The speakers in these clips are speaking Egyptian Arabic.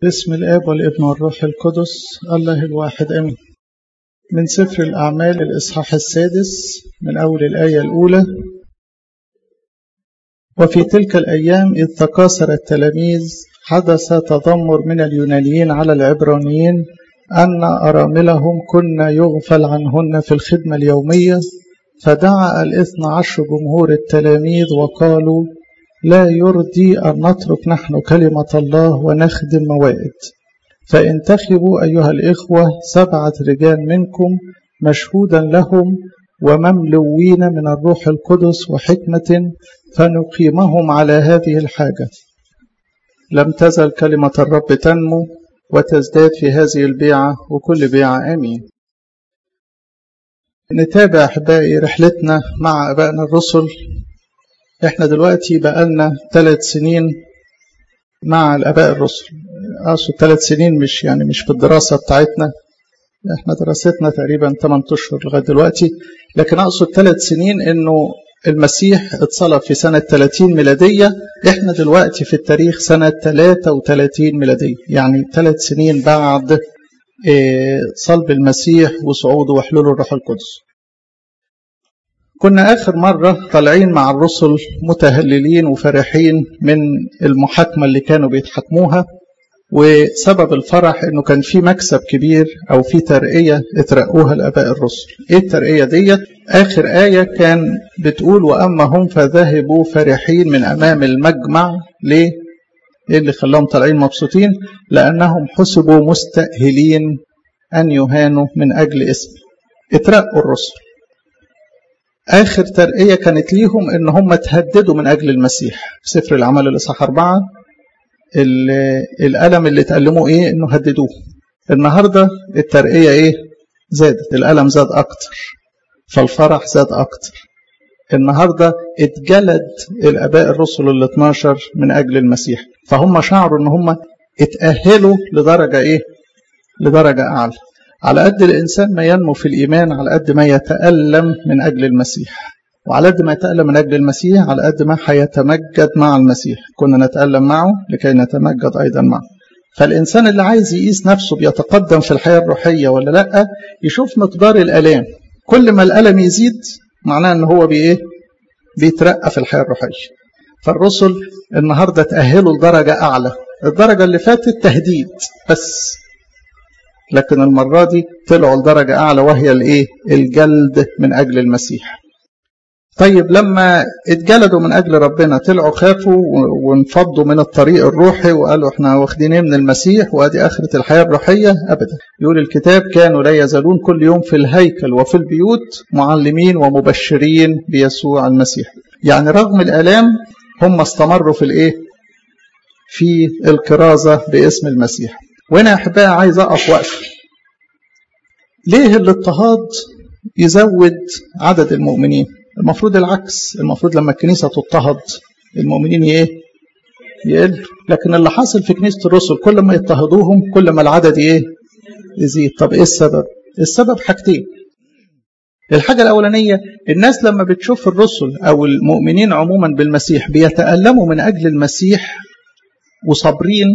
باسم الآب والابن والروح القدس الله الواحد آمين من سفر الأعمال الإصحاح السادس من أول الآية الأولى وفي تلك الأيام إذ تكاثر التلاميذ حدث تذمر من اليونانيين على العبرانيين أن أراملهم كنا يغفل عنهن في الخدمة اليومية فدعا الاثنى عشر جمهور التلاميذ وقالوا لا يرضي أن نترك نحن كلمة الله ونخدم موائد فانتخبوا أيها الإخوة سبعة رجال منكم مشهودا لهم ومملوين من الروح القدس وحكمة فنقيمهم على هذه الحاجة لم تزل كلمة الرب تنمو وتزداد في هذه البيعة وكل بيعة آمين نتابع أحبائي رحلتنا مع أبائنا الرسل احنا دلوقتي بقالنا ثلاث سنين مع الآباء الرسل أقصد ثلاث سنين مش يعني مش في الدراسة بتاعتنا احنا دراستنا تقريبا 8 أشهر لغاية دلوقتي لكن أقصد ثلاث سنين إنه المسيح اتصلب في سنة 30 ميلادية احنا دلوقتي في التاريخ سنة 33 ميلادية يعني ثلاث سنين بعد صلب المسيح وصعوده وحلول الروح القدس كنا آخر مرة طالعين مع الرسل متهللين وفرحين من المحاكمة اللي كانوا بيتحكموها وسبب الفرح انه كان في مكسب كبير او في ترقية اترقوها الاباء الرسل ايه الترقية ديت اخر آية كان بتقول واما هم فذهبوا فرحين من امام المجمع ليه ايه اللي خلاهم طالعين مبسوطين لانهم حسبوا مستأهلين ان يهانوا من اجل اسم اترقوا الرسل آخر ترقية كانت ليهم إن هم تهددوا من أجل المسيح في سفر الأعمال الإصحاح أربعة الألم اللي اتألموا إيه إنه هددوه النهاردة الترقية إيه زادت الألم زاد أكتر فالفرح زاد أكتر النهاردة اتجلد الآباء الرسل ال 12 من أجل المسيح فهم شعروا إن هم اتأهلوا لدرجة إيه لدرجة أعلى على قد الإنسان ما ينمو في الإيمان على قد ما يتألم من أجل المسيح وعلى قد ما يتألم من أجل المسيح على قد ما هيتمجد مع المسيح كنا نتألم معه لكي نتمجد أيضا معه فالإنسان اللي عايز يقيس نفسه بيتقدم في الحياة الروحية ولا لأ يشوف مقدار الألام كل ما الألم يزيد معناه أن هو بإيه بيترقى في الحياة الروحية فالرسل النهاردة تأهلوا لدرجة أعلى الدرجة اللي فاتت تهديد بس لكن المرة دي طلعوا لدرجة أعلى وهي الإيه؟ الجلد من أجل المسيح. طيب لما اتجلدوا من أجل ربنا طلعوا خافوا وانفضوا من الطريق الروحي وقالوا احنا واخدين ايه من المسيح وادي آخرة الحياة الروحية أبدا. يقول الكتاب كانوا لا يزالون كل يوم في الهيكل وفي البيوت معلمين ومبشرين بيسوع المسيح. يعني رغم الآلام هم استمروا في الإيه؟ في الكرازة باسم المسيح. وهنا يا احبائي عايز اقف وقفه ليه الاضطهاد يزود عدد المؤمنين المفروض العكس المفروض لما الكنيسه تضطهد المؤمنين ايه يقل لكن اللي حاصل في كنيسه الرسل كل ما يضطهدوهم كل ما العدد ايه يزيد طب ايه السبب السبب حاجتين الحاجة الأولانية الناس لما بتشوف الرسل أو المؤمنين عموما بالمسيح بيتألموا من أجل المسيح وصابرين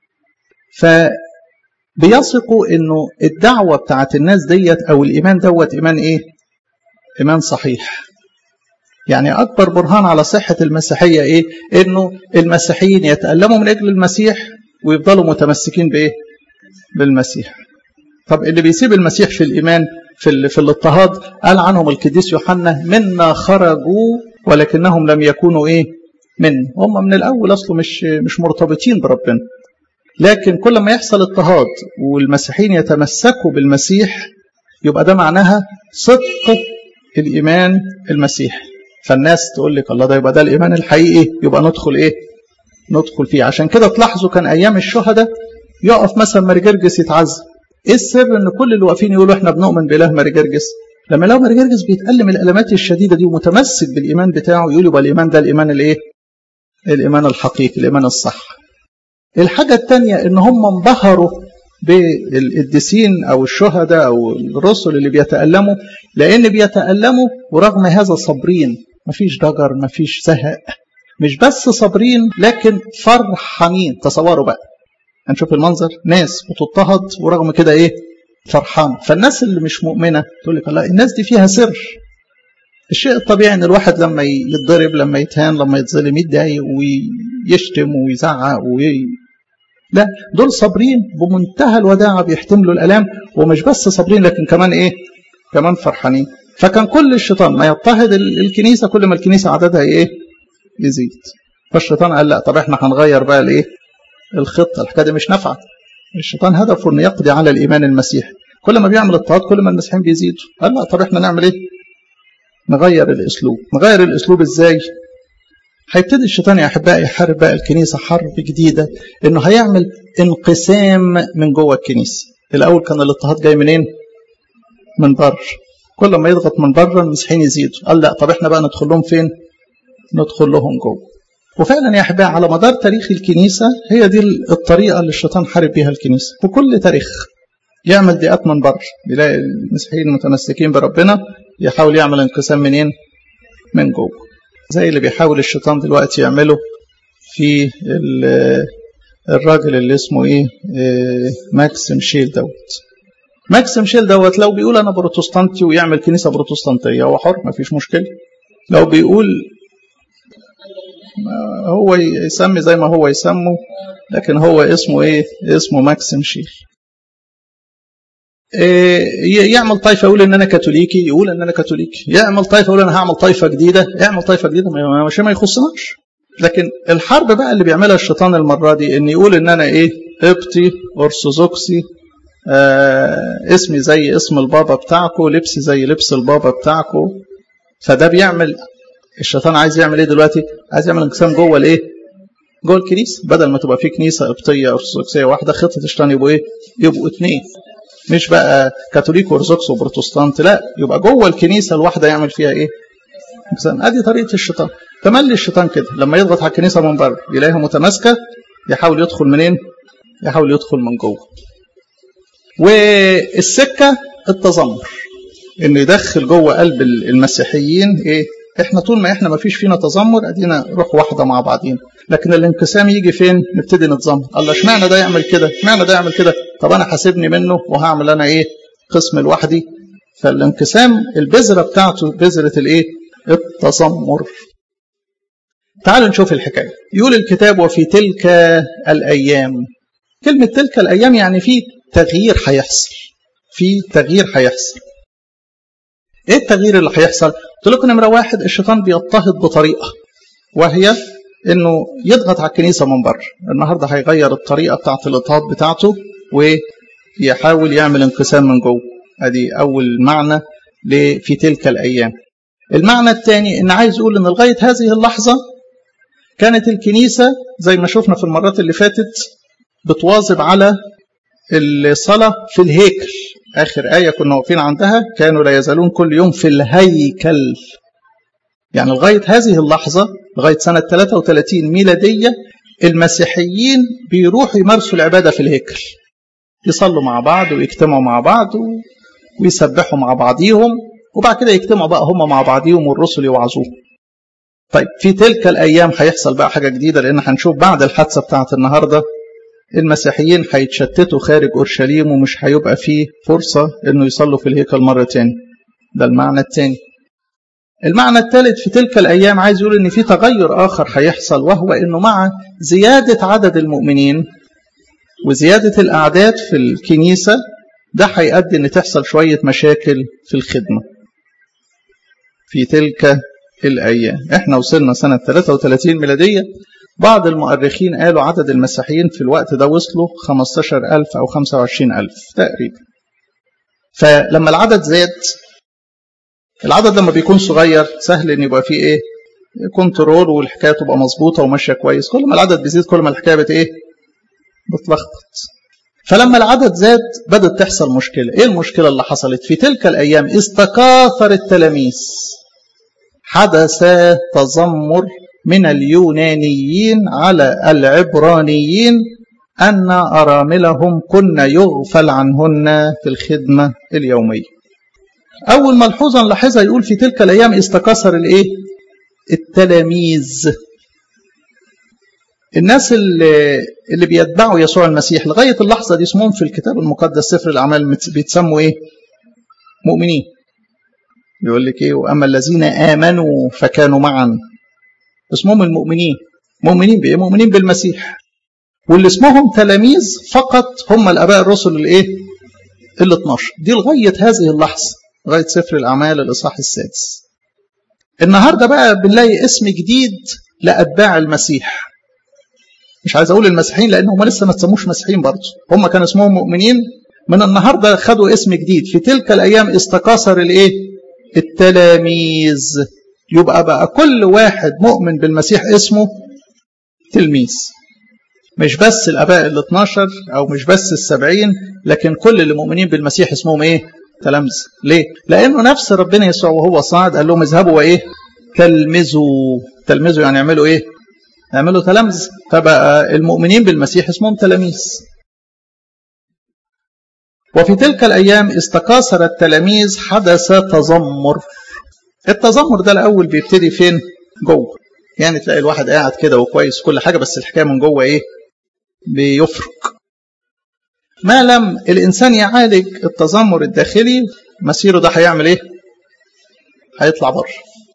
فبيثقوا انه الدعوه بتاعت الناس ديت او الايمان دوت ايمان ايه؟ ايمان صحيح. يعني اكبر برهان على صحه المسيحيه ايه؟ انه المسيحيين يتالموا من اجل المسيح ويفضلوا متمسكين بايه؟ بالمسيح. طب اللي بيسيب المسيح في الايمان في في الاضطهاد قال عنهم القديس يوحنا منا خرجوا ولكنهم لم يكونوا ايه؟ من هم من الاول اصله مش مش مرتبطين بربنا لكن كل ما يحصل اضطهاد والمسيحيين يتمسكوا بالمسيح يبقى ده معناها صدق الايمان المسيحي فالناس تقول لك الله ده يبقى ده الايمان الحقيقي يبقى ندخل ايه ندخل فيه عشان كده تلاحظوا كان ايام الشهداء يقف مثلا مرجرجس يتعذب ايه السر ان كل اللي واقفين يقولوا احنا بنؤمن باله مرجرجس لما لو مرجرجس بيتألم الالمات الشديده دي ومتمسك بالايمان بتاعه يقول يبقى الايمان ده الايمان الايه الايمان الحقيقي الايمان الصح الحاجة الثانية إن هم انبهروا بالقديسين أو الشهداء أو الرسل اللي بيتألموا لأن بيتألموا ورغم هذا صابرين مفيش ضجر مفيش زهق مش بس صابرين لكن فرحانين تصوروا بقى هنشوف المنظر ناس بتضطهد ورغم كده ايه فرحان فالناس اللي مش مؤمنة تقول لك لا الناس دي فيها سر الشيء الطبيعي ان الواحد لما يتضرب لما يتهان لما يتظلم يتضايق ويشتم ويزعق وي... لا دول صابرين بمنتهى الوداعة بيحتملوا الألام ومش بس صابرين لكن كمان إيه كمان فرحانين فكان كل الشيطان ما يضطهد الكنيسة كل ما الكنيسة عددها إيه يزيد فالشيطان قال لا طب احنا هنغير بقى الإيه الخطة الحكاية دي مش نافعة الشيطان هدفه انه يقضي على الإيمان المسيحي كل ما بيعمل اضطهاد كل ما المسيحيين بيزيدوا قال لا طب احنا نعمل إيه نغير الأسلوب نغير الأسلوب إزاي هيبتدي الشيطان يا احبائي يحارب بقى الكنيسه حرب جديده انه هيعمل انقسام من جوه الكنيسه الاول كان الاضطهاد جاي منين من بره كل ما يضغط من بره المسيحيين يزيدوا قال لا طب احنا بقى ندخل لهم فين ندخل لهم جوه وفعلا يا احبائي على مدار تاريخ الكنيسه هي دي الطريقه اللي الشيطان حارب بيها الكنيسه في كل تاريخ يعمل ضيقات من بره يلاقي المسيحيين المتمسكين بربنا يحاول يعمل انقسام منين من جوه زي اللي بيحاول الشيطان دلوقتي يعمله في الراجل اللي اسمه ايه ماكس مشيل دوت ماكس مشيل دوت لو بيقول انا بروتستانتي ويعمل كنيسه بروتستانتيه هو حر ما فيش مشكله لو بيقول هو يسمي زي ما هو يسمه لكن هو اسمه ايه اسمه ماكس مشيل يعمل طائفه يقول ان انا كاثوليكي يقول ان انا كاثوليكي يعمل طائفه يقول انا هعمل طائفه جديده يعمل طائفه جديده مش ما يخصناش لكن الحرب بقى اللي بيعملها الشيطان المره دي ان يقول ان انا ايه قبطي ارثوذكسي آه اسمي زي اسم البابا بتاعكم لبسي زي لبس البابا بتاعكم فده بيعمل الشيطان عايز يعمل ايه دلوقتي عايز يعمل انقسام جوه الايه جوه الكنيسه بدل ما تبقى في كنيسه قبطيه ارثوذكسيه واحده خطه الشيطان يبقوا ايه يبقوا اثنين مش بقى كاثوليك وارثوذكس وبروتستانت لا يبقى جوه الكنيسه الواحده يعمل فيها ايه ادي طريقه الشيطان تملي الشيطان كده لما يضغط على الكنيسه من بره يلاقيها متماسكه يحاول يدخل منين يحاول يدخل من جوه والسكه التذمر انه يدخل جوه قلب المسيحيين ايه احنا طول ما احنا ما فيش فينا تذمر ادينا روح واحده مع بعضينا لكن الانقسام يجي فين نبتدي نتذمر الله اشمعنى ده يعمل كده اشمعنى ده يعمل كده طب انا حاسبني منه وهعمل انا ايه قسم لوحدي فالانقسام البذره بتاعته بذره الايه التذمر تعالوا نشوف الحكايه يقول الكتاب وفي تلك الايام كلمه تلك الايام يعني في تغيير هيحصل في تغيير هيحصل ايه التغيير اللي هيحصل قلت لكم نمره واحد الشيطان بيضطهد بطريقه وهي انه يضغط على الكنيسه من بره النهارده هيغير الطريقه بتاعه الاضطهاد بتاعته ويحاول يعمل انقسام من جوه ادي اول معنى في تلك الايام المعنى الثاني ان عايز يقول ان لغايه هذه اللحظه كانت الكنيسه زي ما شفنا في المرات اللي فاتت بتواظب على الصلاه في الهيكل اخر ايه كنا واقفين عندها كانوا لا يزالون كل يوم في الهيكل يعني لغايه هذه اللحظه لغايه سنه 33 ميلاديه المسيحيين بيروحوا يمارسوا العباده في الهيكل يصلوا مع بعض ويجتمعوا مع بعض ويسبحوا مع بعضيهم وبعد كده يجتمعوا بقى هم مع بعضيهم والرسل يوعظوهم طيب في تلك الايام هيحصل بقى حاجه جديده لان هنشوف بعد الحادثه بتاعت النهارده المسيحيين هيتشتتوا خارج اورشليم ومش هيبقى فيه فرصه انه يصلوا في الهيكل مره تاني ده المعنى الثاني المعنى الثالث في تلك الايام عايز يقول ان في تغير اخر هيحصل وهو انه مع زياده عدد المؤمنين وزياده الاعداد في الكنيسه ده هيؤدي ان تحصل شويه مشاكل في الخدمه في تلك الايام احنا وصلنا سنه 33 ميلاديه بعض المؤرخين قالوا عدد المسيحيين في الوقت ده وصلوا 15000 او 25000 تقريبا فلما العدد زاد العدد لما بيكون صغير سهل ان يبقى فيه ايه كنترول والحكايه تبقى مظبوطه وماشيه كويس كل ما العدد بيزيد كل ما الحكايه بت ايه بتلخبط فلما العدد زاد بدات تحصل مشكله ايه المشكله اللي حصلت في تلك الايام استكاثر التلاميذ حدث تذمر من اليونانيين على العبرانيين ان اراملهم كن يغفل عنهن في الخدمه اليوميه أول ملحوظة نلاحظها يقول في تلك الأيام استكثر الإيه؟ التلاميذ. الناس اللي, اللي بيتبعوا يسوع المسيح لغاية اللحظة دي اسمهم في الكتاب المقدس سفر الأعمال بيتسموا إيه؟ مؤمنين يقول لك إيه وأما الذين آمنوا فكانوا معا اسمهم المؤمنين مؤمنين بإيه؟ مؤمنين بالمسيح واللي اسمهم تلاميذ فقط هم الآباء الرسل الإيه؟ ال 12 دي لغاية هذه اللحظة لغاية سفر الأعمال الإصحاح السادس النهاردة بقى بنلاقي اسم جديد لأتباع المسيح مش عايز أقول المسيحيين لأن هم لسه ما تسموش مسيحيين برضه هم كان اسمهم مؤمنين من النهاردة خدوا اسم جديد في تلك الأيام استكاثر الإيه التلاميذ يبقى بقى كل واحد مؤمن بالمسيح اسمه تلميذ مش بس الاباء ال 12 او مش بس السبعين لكن كل اللي مؤمنين بالمسيح اسمهم ايه تلامذه ليه لانه نفس ربنا يسوع وهو صاعد قال لهم اذهبوا وايه تلمذوا تلمذوا يعني اعملوا ايه اعملوا تلامذه فبقى المؤمنين بالمسيح اسمهم تلاميذ وفي تلك الايام استكاثر التلاميذ حدث تذمر التذمر ده الاول بيبتدي فين جوه يعني تلاقي الواحد قاعد كده وكويس كل حاجه بس الحكايه من جوه ايه بيفرق ما لم الإنسان يعالج التذمر الداخلي مسيره ده هيعمل إيه؟ هيطلع بره.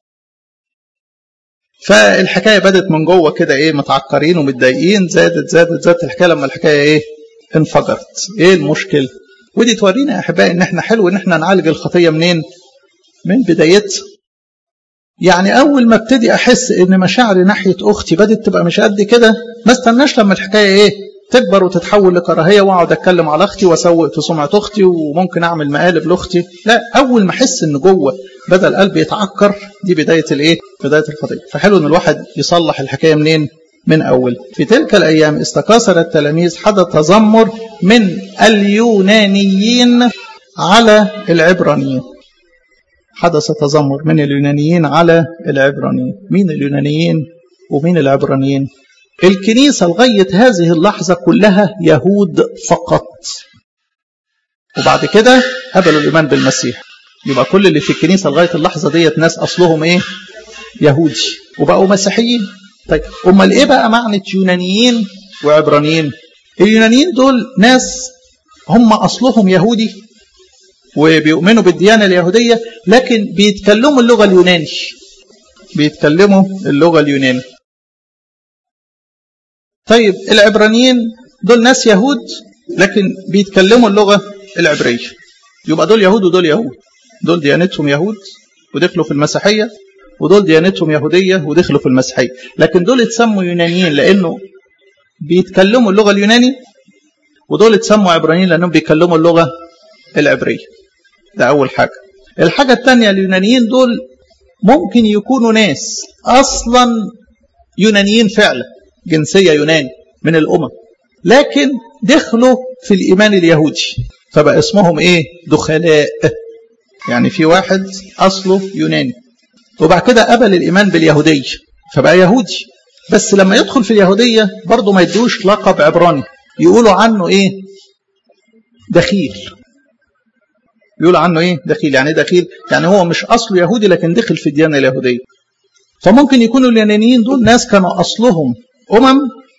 فالحكاية بدت من جوه كده إيه متعكرين ومتضايقين زادت زادت زادت الحكاية لما الحكاية إيه؟ انفجرت. إيه المشكل؟ ودي تورينا يا أحبائي إن إحنا حلو إن إحنا نعالج الخطية منين؟ من بدايتها. يعني أول ما ابتدي أحس إن مشاعري ناحية أختي بدت تبقى مش قد كده ما استناش لما الحكاية إيه؟ تكبر وتتحول لكراهيه واقعد اتكلم على اختي واسوق في سمعه اختي وممكن اعمل مقالب لاختي لا اول ما احس ان جوه بدا القلب يتعكر دي بدايه الايه بدايه الخطيه فحلو ان الواحد يصلح الحكايه منين من اول في تلك الايام استكاثر التلاميذ حدث تذمر من اليونانيين على العبرانيين حدث تذمر من اليونانيين على العبرانيين مين اليونانيين ومين العبرانيين الكنيسة لغاية هذه اللحظة كلها يهود فقط وبعد كده قبلوا الإيمان بالمسيح يبقى كل اللي في الكنيسة لغاية اللحظة ديت ناس أصلهم إيه يهودي وبقوا مسيحيين طيب أمال إيه بقى معنى يونانيين وعبرانيين اليونانيين دول ناس هم أصلهم يهودي وبيؤمنوا بالديانة اليهودية لكن بيتكلموا اللغة اليوناني بيتكلموا اللغة اليوناني طيب العبرانيين دول ناس يهود لكن بيتكلموا اللغة العبرية يبقى دول يهود ودول يهود دول ديانتهم يهود ودخلوا في المسيحية ودول ديانتهم يهودية ودخلوا في المسيحية لكن دول اتسموا يونانيين لأنه بيتكلموا اللغة اليوناني ودول اتسموا عبرانيين لأنهم بيتكلموا اللغة العبرية ده أول حاجة الحاجة الثانية اليونانيين دول ممكن يكونوا ناس أصلا يونانيين فعلا جنسية يوناني من الأمم لكن دخلوا في الإيمان اليهودي فبقى اسمهم إيه دخلاء يعني في واحد أصله يوناني وبعد كده قبل الإيمان باليهودية فبقى يهودي بس لما يدخل في اليهودية برضه ما يدوش لقب عبراني يقولوا عنه إيه دخيل يقولوا عنه إيه دخيل يعني دخيل يعني هو مش أصله يهودي لكن دخل في الديانة اليهودية فممكن يكونوا اليونانيين دول ناس كانوا أصلهم أمم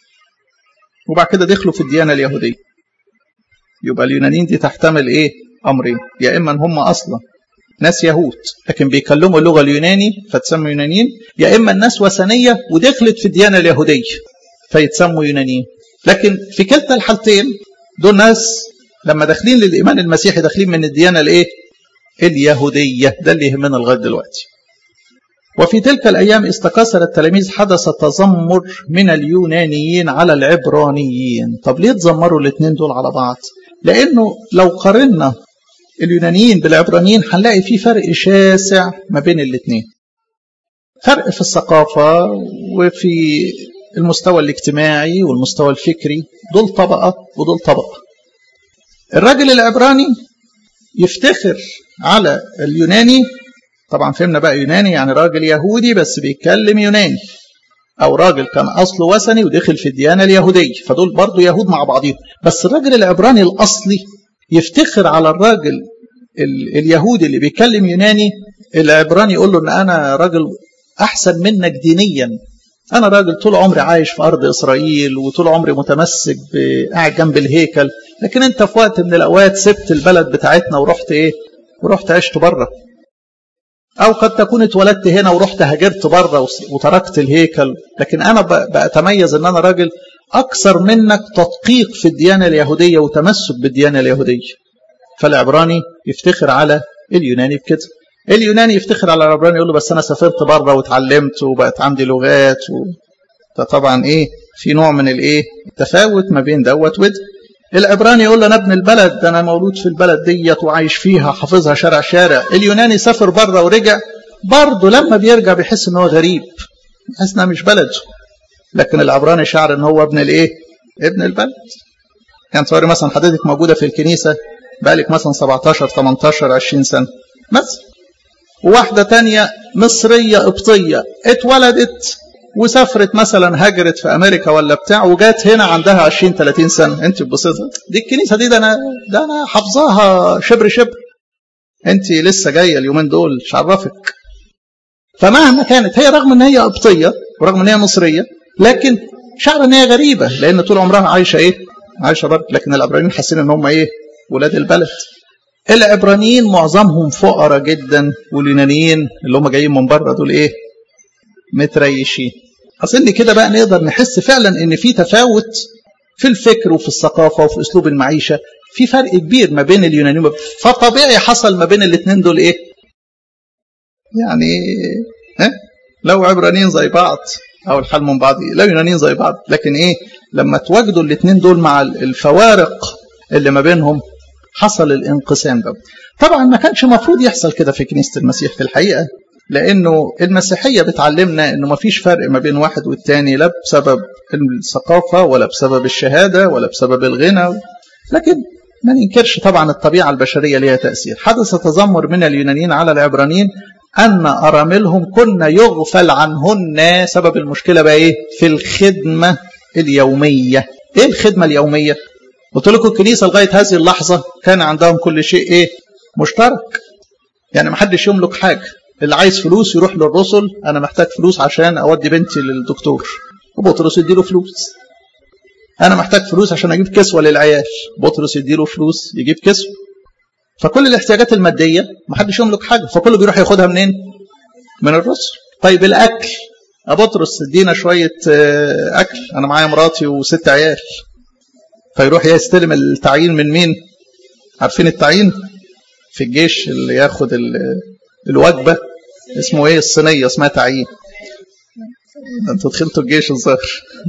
وبعد كده دخلوا في الديانة اليهودية يبقى اليونانيين دي تحتمل إيه أمرين يا إما هم أصلا ناس يهود لكن بيكلموا اللغة اليوناني فتسموا يونانيين يا إما الناس وثنية ودخلت في الديانة اليهودية فيتسموا يونانيين لكن في كلتا الحالتين دول ناس لما داخلين للإيمان المسيحي داخلين من الديانة الإيه اليهودية ده اللي يهمنا لغاية دلوقتي وفي تلك الأيام استكاثر التلاميذ حدث تذمر من اليونانيين على العبرانيين طب ليه تذمروا الاثنين دول على بعض لأنه لو قارنا اليونانيين بالعبرانيين هنلاقي في فرق شاسع ما بين الاثنين فرق في الثقافة وفي المستوى الاجتماعي والمستوى الفكري دول طبقة ودول طبقة الراجل العبراني يفتخر على اليوناني طبعا فهمنا بقى يوناني يعني راجل يهودي بس بيتكلم يوناني او راجل كان اصله وثني ودخل في الديانه اليهوديه فدول برضه يهود مع بعضهم بس الراجل العبراني الاصلي يفتخر على الراجل ال اليهودي اللي بيتكلم يوناني العبراني يقول له ان انا راجل احسن منك دينيا انا راجل طول عمري عايش في ارض اسرائيل وطول عمري متمسك قاعد جنب الهيكل لكن انت في وقت من الاوقات سبت البلد بتاعتنا ورحت ايه ورحت عشت بره او قد تكون اتولدت هنا ورحت هاجرت بره وتركت الهيكل لكن انا بتميز ان انا راجل اكثر منك تدقيق في الديانه اليهوديه وتمسك بالديانه اليهوديه فالعبراني يفتخر على اليوناني بكده اليوناني يفتخر على العبراني يقول له بس انا سافرت بره واتعلمت وبقت عندي لغات و... فطبعا ايه في نوع من الايه التفاوت ما بين دوت وده العبراني يقول له انا ابن البلد ده انا مولود في البلد ديت وعايش فيها حافظها شارع شارع اليوناني سافر بره ورجع برضه لما بيرجع بيحس ان هو غريب يحس انها مش بلده لكن العبراني شعر ان هو ابن الايه ابن البلد يعني تصوري مثلا حضرتك موجوده في الكنيسه بقالك مثلا 17 18 20 سنه مثلا وواحده تانية مصريه قبطيه اتولدت وسافرت مثلا هاجرت في امريكا ولا بتاع وجات هنا عندها 20 30 سنه انت ببساطه دي الكنيسه دي ده انا ده انا حافظاها شبر شبر انت لسه جايه اليومين دول مش عرفك فمهما كانت هي رغم ان هي قبطيه ورغم ان هي مصريه لكن شعر ان هي غريبه لان طول عمرها عايشه ايه؟ عايشه بره لكن العبرانيين حاسين ان هم ايه؟ ولاد البلد العبرانيين معظمهم فقراء جدا واليونانيين اللي هم جايين من بره دول ايه؟ متريشين اظن كده بقى نقدر نحس فعلا ان في تفاوت في الفكر وفي الثقافه وفي اسلوب المعيشه في فرق كبير ما بين اليونانيين فطبيعي حصل ما بين الاثنين دول ايه؟ يعني ها؟ لو عبرانيين زي بعض او الحال من بعض لا يونانيين زي بعض لكن ايه لما تواجدوا الاثنين دول مع الفوارق اللي ما بينهم حصل الانقسام ده طبعا ما كانش المفروض يحصل كده في كنيسه المسيح في الحقيقه لانه المسيحيه بتعلمنا انه ما فيش فرق ما بين واحد والتاني لا بسبب الثقافه ولا بسبب الشهاده ولا بسبب الغنى لكن ما ننكرش طبعا الطبيعه البشريه ليها تاثير حدث تذمر من اليونانيين على العبرانيين أن أراملهم كن يغفل عنهن سبب المشكلة بقى إيه؟ في الخدمة اليومية. إيه الخدمة اليومية؟ قلت لكم الكنيسة لغاية هذه اللحظة كان عندهم كل شيء إيه؟ مشترك. يعني ما حدش يملك حاجة. اللي عايز فلوس يروح للرسل أنا محتاج فلوس عشان أودي بنتي للدكتور. وبطرس يديله فلوس. أنا محتاج فلوس عشان أجيب كسوة للعيال. بطرس يديله فلوس يجيب كسوة. فكل الاحتياجات الماديه ما حدش يملك حاجه فكله بيروح ياخدها منين؟ من الرسل. طيب الاكل ابطرس ادينا شويه اكل انا معايا مراتي وست عيال. فيروح يستلم التعيين من مين؟ عارفين التعيين؟ في الجيش اللي ياخد الوجبه اسمه ايه؟ الصينيه اسمها تعيين. انتوا دخلتوا الجيش الظاهر.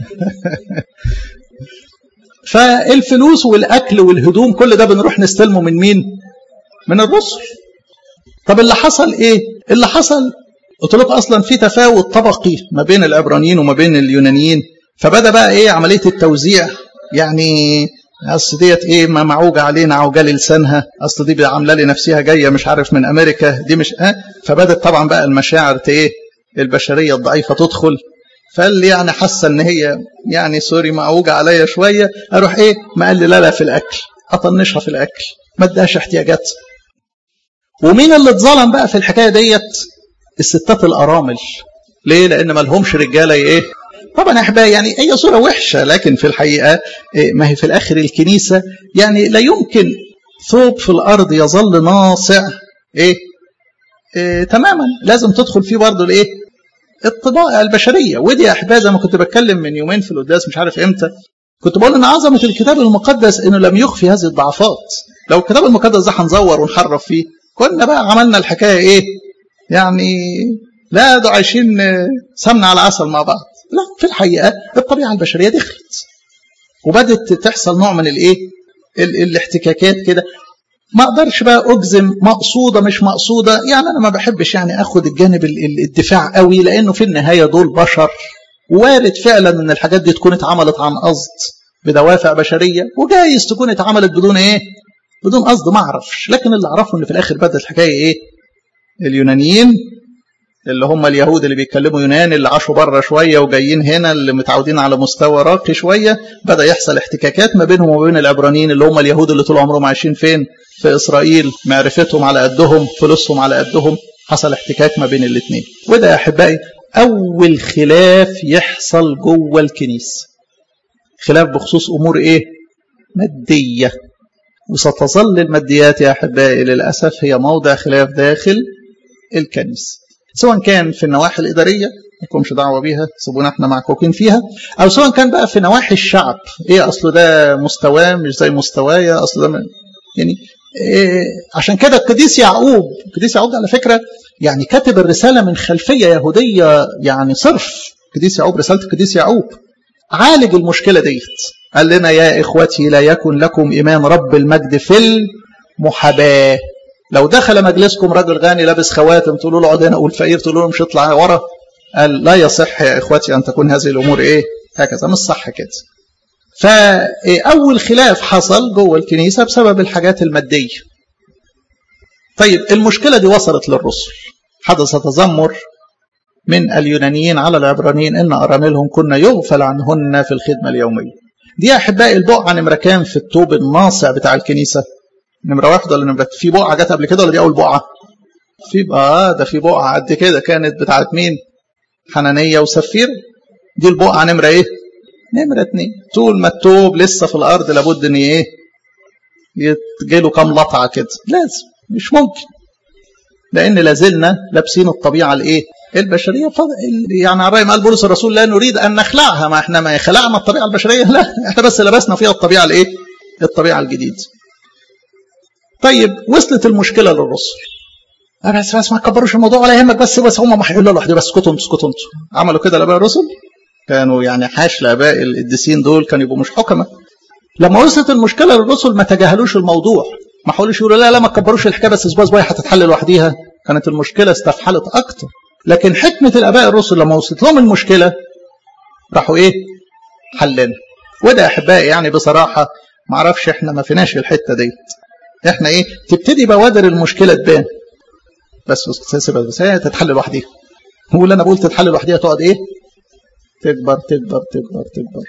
فالفلوس والاكل والهدوم كل ده بنروح نستلمه من مين؟ من الرسل. طب اللي حصل ايه؟ اللي حصل قلت لكم اصلا في تفاوت طبقي ما بين العبرانيين وما بين اليونانيين فبدا بقى ايه عمليه التوزيع يعني اصل ديت ايه ما معوجه علينا عوجه لسانها اصل دي عامله لي نفسها جايه مش عارف من امريكا دي مش اه فبدت طبعا بقى المشاعر ايه البشريه الضعيفه تدخل فاللي يعني حاسه ان هي يعني سوري معوجه عليا شويه اروح ايه ما قال لي لا لا في الاكل اطنشها في الاكل ما اداش احتياجات ومين اللي اتظلم بقى في الحكايه ديت الستات الارامل ليه لان ما لهمش رجاله ايه طبعا يا احبائي يعني هي صوره وحشه لكن في الحقيقه إيه ما هي في الاخر الكنيسه يعني لا يمكن ثوب في الارض يظل ناصع ايه, إيه تماما لازم تدخل فيه برضه الايه الطباع البشريه ودي يا احبائي زي ما كنت بتكلم من يومين في القداس مش عارف امتى كنت بقول ان عظمه الكتاب المقدس انه لم يخفي هذه الضعفات لو الكتاب المقدس ده هنزور ونحرف فيه كنا بقى عملنا الحكايه ايه يعني لا ده عايشين سمنه على عسل مع بعض لا في الحقيقه الطبيعه البشريه دخلت وبدت تحصل نوع من الايه الاحتكاكات كده ما اقدرش بقى اجزم مقصوده مش مقصوده يعني انا ما بحبش يعني اخد الجانب الدفاع قوي لانه في النهايه دول بشر وارد فعلا ان الحاجات دي تكون اتعملت عن قصد بدوافع بشريه وجايز تكون اتعملت بدون ايه بدون قصد ما اعرفش لكن اللي اعرفه ان في الاخر بدات الحكايه ايه اليونانيين اللي هم اليهود اللي بيتكلموا يوناني اللي عاشوا بره شويه وجايين هنا اللي متعودين على مستوى راقي شويه بدا يحصل احتكاكات ما بينهم وما بين العبرانيين اللي هم اليهود اللي طول عمرهم عايشين فين في اسرائيل معرفتهم على قدهم فلوسهم على قدهم حصل احتكاك ما بين الاثنين وده يا احبائي أول خلاف يحصل جوه الكنيسة خلاف بخصوص أمور إيه؟ مادية وستظل الماديات يا أحبائي للأسف هي موضع خلاف داخل الكنيسة سواء كان في النواحي الإدارية مالكمش دعوة بيها سيبونا احنا معكوكين فيها أو سواء كان بقى في نواحي الشعب إيه أصله ده مستواه مش زي مستوايا أصله ده يعني إيه عشان كده القديس يعقوب القديس يعقوب على فكرة يعني كاتب الرسالة من خلفية يهودية يعني صرف القديس يعقوب رسالة القديس يعقوب عالج المشكلة ديت قال لنا يا إخوتي لا يكن لكم إيمان رب المجد في المحاباة لو دخل مجلسكم رجل غني لابس خواتم تقولوا له اقعد هنا والفقير تقولوا له مش اطلع ورا قال لا يصح يا إخوتي أن تكون هذه الأمور إيه هكذا مش صح كده فأول خلاف حصل جوه الكنيسة بسبب الحاجات المادية طيب المشكلة دي وصلت للرسل حدث تذمر من اليونانيين على العبرانيين إن أراملهم كنا يغفل عنهن في الخدمة اليومية دي يا أحبائي البقعة نمرة كام في الطوب الناصع بتاع الكنيسة نمرة واحد ولا نمرة في بقعة جت قبل كده ولا دي أول بقعة في بقى ده في بقعة قد كده كانت بتاعت مين حنانية وسفير دي البقعة نمرة إيه نمرة اتنين طول ما التوب لسه في الأرض لابد إن إيه يتجيله كام لطعة كده لازم مش ممكن لأن لازلنا لابسين الطبيعة الإيه البشرية يعني على رأي ما قال بولس الرسول لا نريد أن نخلعها ما احنا ما خلعنا الطبيعة البشرية لا احنا بس لبسنا فيها الطبيعة الإيه الطبيعة الجديدة طيب وصلت المشكلة للرسل بس بس ما تكبروش الموضوع ولا يهمك بس بس هم ما هيقولوا لوحده بس اسكتوا انتوا اسكتوا انتوا عملوا كده الاباء الرسل كانوا يعني حاش الاباء القديسين دول كانوا يبقوا مش حكمه لما وصلت المشكله للرسل ما تجاهلوش الموضوع ما حاولوش يقولوا لا لا ما تكبروش الحكايه بس اسبوع اسبوع هتتحل لوحديها كانت المشكله استفحلت اكتر لكن حكمه الاباء الرسل لما وصلت لهم المشكله راحوا ايه حلنا وده يا احبائي يعني بصراحه ما اعرفش احنا ما فيناش الحته ديت احنا ايه تبتدي بوادر المشكله تبان بس بس بس هي تتحل لوحديها هو اللي انا بقول تتحل لوحديها تقعد ايه تكبر تكبر تكبر تكبر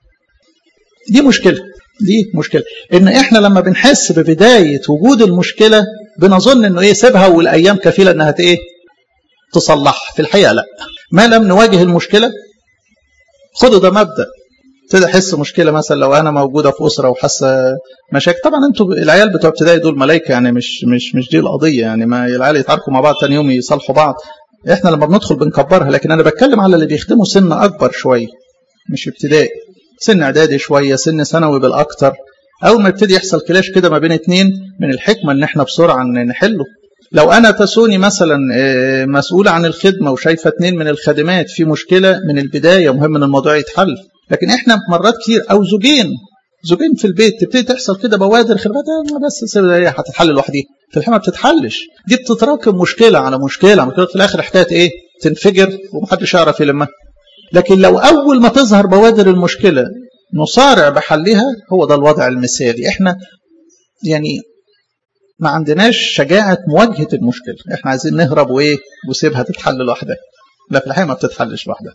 دي مشكله دي مشكله ان احنا لما بنحس ببدايه وجود المشكله بنظن انه ايه سيبها والايام كفيله انها ايه تصلح في الحقيقه لا ما لم نواجه المشكله خدوا ده مبدا ابتدي احس مشكله مثلا لو انا موجوده في اسره وحاسه مشاكل طبعا انتوا العيال بتوع ابتدائي دول ملايكه يعني مش مش مش دي القضيه يعني ما العيال يتعاركوا مع بعض ثاني يوم يصالحوا بعض احنا لما بندخل بنكبرها لكن انا بتكلم على اللي بيخدموا سن اكبر شويه مش ابتدائي سن اعدادي شويه سن ثانوي بالاكثر اول ما يبتدي يحصل كلاش كده ما بين اتنين من الحكمه ان احنا بسرعه نحله لو انا تسوني مثلا مسؤوله عن الخدمه وشايفه اتنين من الخادمات في مشكله من البدايه مهم ان الموضوع يتحل لكن احنا مرات كتير او زوجين زوجين في البيت تبتدي تحصل كده بوادر خلافات بس هي هتتحل لوحديها في الحقيقه ما بتتحلش دي بتتراكم مشكله على مشكله مشكله في الاخر حكايه ايه تنفجر ومحدش يعرف يلمها لكن لو اول ما تظهر بوادر المشكله نصارع بحلها هو ده الوضع المثالي احنا يعني ما عندناش شجاعه مواجهه المشكله احنا عايزين نهرب وايه وسيبها تتحل لوحدها لا في الحقيقه ما بتتحلش لوحدها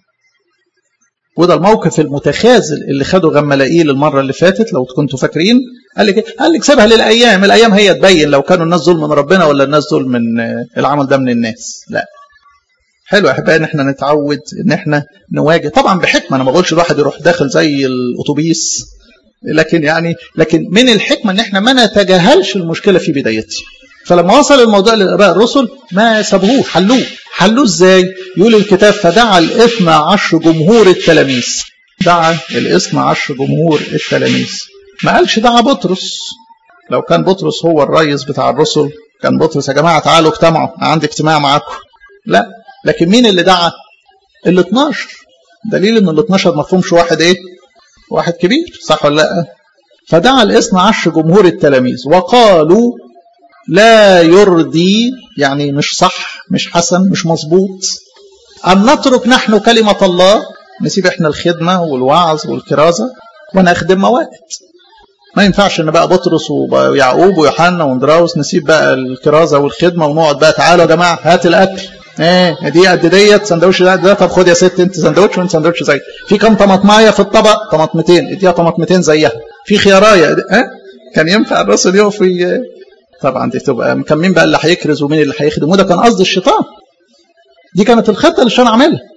وده الموقف المتخاذل اللي خده غملائيل المرة اللي فاتت لو كنتوا فاكرين قال لك قال لك سيبها للأيام الأيام هي تبين لو كانوا الناس دول من ربنا ولا الناس دول من العمل ده من الناس لا حلو يا احبائي ان احنا نتعود ان احنا نواجه طبعا بحكمه انا ما بقولش الواحد يروح داخل زي الاتوبيس لكن يعني لكن من الحكمه ان احنا ما نتجاهلش المشكله في بدايتها فلما وصل الموضوع للاباء الرسل ما سابوه حلوه حلوه ازاي يقول الكتاب فدعا الاثنى عشر جمهور التلاميذ دعا الاثنى عشر جمهور التلاميذ ما قالش دعا بطرس لو كان بطرس هو الرئيس بتاع الرسل كان بطرس يا جماعه تعالوا اجتمعوا عندي اجتماع معاكم لا لكن مين اللي دعا ال 12 دليل ان ال 12 ما فيهمش واحد ايه واحد كبير صح ولا لا فدعا الاثنى عشر جمهور التلاميذ وقالوا لا يرضي يعني مش صح مش حسن مش مظبوط أن نترك نحن كلمة الله نسيب احنا الخدمة والوعظ والكرازة ونخدم موائد ما ينفعش ان بقى بطرس ويعقوب ويوحنا واندراوس نسيب بقى الكرازة والخدمة ونقعد بقى تعالوا يا جماعة هات الأكل ايه دي قد ديت سندوتش ده, ده طب خد يا ست انت سندوتش وانت سندوتش زي في كام طماطمايه في الطبق طماطمتين اديها طماطمتين زيها في خيارايه اه كان ينفع الرسل يقف طبعا دي تبقى كان مين بقى اللي هيكرز ومين اللي هيخدم وده كان قصد الشيطان دي كانت الخطه اللي الشيطان عاملها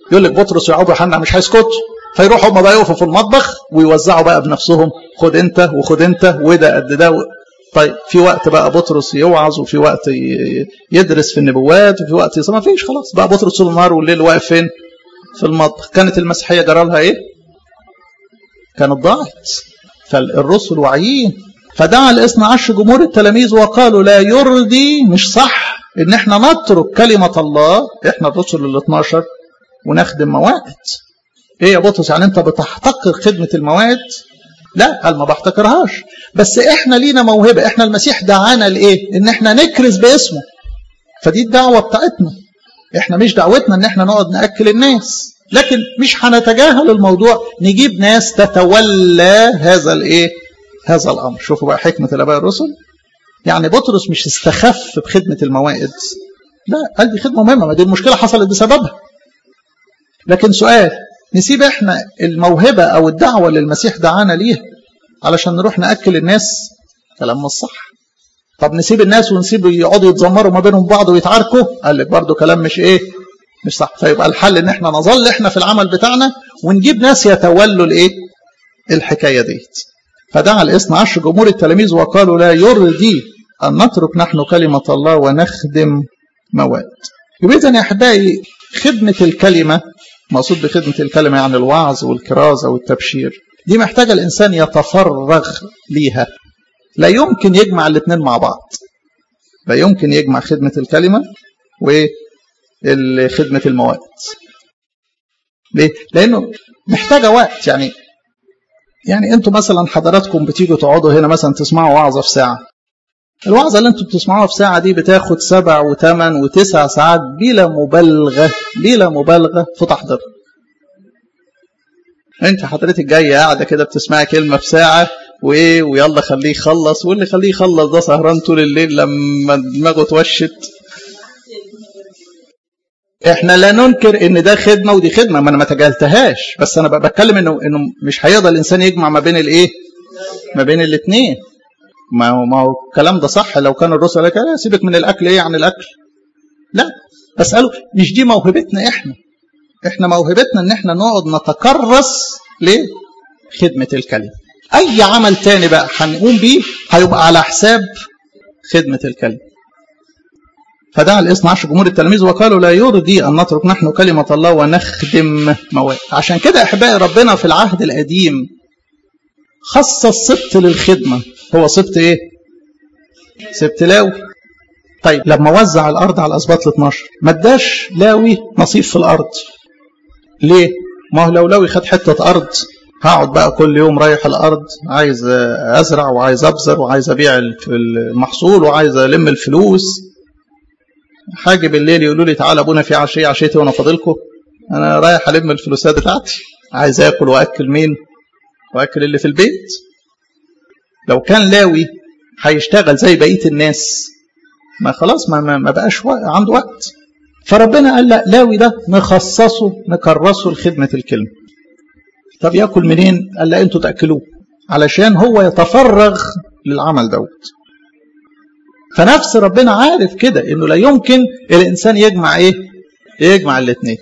يقول لك بطرس ويعقوب ويوحنا مش هيسكتوا فيروحوا هم بقى يقفوا في المطبخ ويوزعوا بقى بنفسهم خد انت وخد انت وده قد ده طيب في وقت بقى بطرس يوعظ وفي وقت يدرس في النبوات وفي وقت يصلي ما فيش خلاص بقى بطرس طول النهار والليل واقف فين؟ في المطبخ كانت المسيحيه جرى لها ايه؟ كانت ضاعت فالرسل واعيين فدعا الاثنى عشر جمهور التلاميذ وقالوا لا يرضي مش صح ان احنا نترك كلمه الله احنا الرسل ال 12 ونخدم موائد ايه يا بطرس يعني انت بتحتقر خدمه الموائد لا قال ما بحتكرهاش بس احنا لينا موهبه احنا المسيح دعانا لايه ان احنا نكرز باسمه فدي الدعوه بتاعتنا احنا مش دعوتنا ان احنا نقعد ناكل الناس لكن مش هنتجاهل الموضوع نجيب ناس تتولى هذا الايه هذا الامر شوفوا بقى حكمه الاباء الرسل يعني بطرس مش استخف بخدمه الموائد لا قال دي خدمه مهمه ما دي المشكله حصلت بسببها لكن سؤال نسيب احنا الموهبة او الدعوة اللي المسيح دعانا ليها علشان نروح نأكل الناس كلام مش صح طب نسيب الناس ونسيب يقعدوا يتذمروا ما بينهم بعض ويتعاركوا قال لك برضه كلام مش ايه مش صح فيبقى الحل ان احنا نظل احنا في العمل بتاعنا ونجيب ناس يتولوا الايه الحكايه ديت فدعا الاثنى عشر جمهور التلاميذ وقالوا لا يرضي ان نترك نحن كلمه الله ونخدم مواد يبقى اذا يا احبائي خدمه الكلمه مقصود بخدمة الكلمة يعني الوعظ والكرازة والتبشير دي محتاجة الإنسان يتفرغ ليها لا يمكن يجمع الاثنين مع بعض لا يمكن يجمع خدمة الكلمة وخدمة المواد ليه؟ لأنه محتاجة وقت يعني يعني انتوا مثلا حضراتكم بتيجوا تقعدوا هنا مثلا تسمعوا وعظة في ساعة الوعظة اللي انتوا بتسمعوها في ساعة دي بتاخد سبع وثمان وتسع ساعات بلا مبالغة بلا مبالغة في تحضيرها. انت حضرتك جاية قاعدة كده بتسمعي كلمة في ساعة وايه ويلا خليه يخلص واللي خليه يخلص ده سهران طول الليل لما دماغه توشت. احنا لا ننكر ان ده خدمة ودي خدمة ما انا ما تجاهلتهاش بس انا بتكلم انه انه مش هيقدر الانسان يجمع ما بين الايه؟ ما بين الاثنين. ما هو ما هو الكلام ده صح لو كان الرسل لك لا سيبك من الاكل ايه عن الاكل لا بس قالوا مش دي موهبتنا احنا احنا موهبتنا ان احنا نقعد نتكرس لخدمه الكلمه اي عمل تاني بقى هنقوم بيه هيبقى على حساب خدمه الكلمه فدعا الاثنى عشر جمهور التلاميذ وقالوا لا يرضي ان نترك نحن كلمه الله ونخدم مواد عشان كده احبائي ربنا في العهد القديم خصص سبت للخدمه هو سبت ايه سبت لاوي طيب لما وزع الارض على الاسباط ال 12 ما اداش لاوي نصيب في الارض ليه ما هو لو لاوي خد حته ارض هقعد بقى كل يوم رايح الارض عايز ازرع وعايز ابذر وعايز ابيع المحصول وعايز الم الفلوس حاجه بالليل يقولوا لي تعالى ابونا في عشيه عشيتي وانا فاضلكم انا رايح الم الفلوسات بتاعتي عايز اكل واكل مين واكل اللي في البيت لو كان لاوي هيشتغل زي بقيه الناس ما خلاص ما, ما, ما بقاش عنده وقت فربنا قال لا لاوي ده نخصصه نكرسه لخدمه الكلمه طب ياكل منين قال لا انتوا تاكلوه علشان هو يتفرغ للعمل دوت فنفس ربنا عارف كده انه لا يمكن الانسان يجمع ايه يجمع الاثنين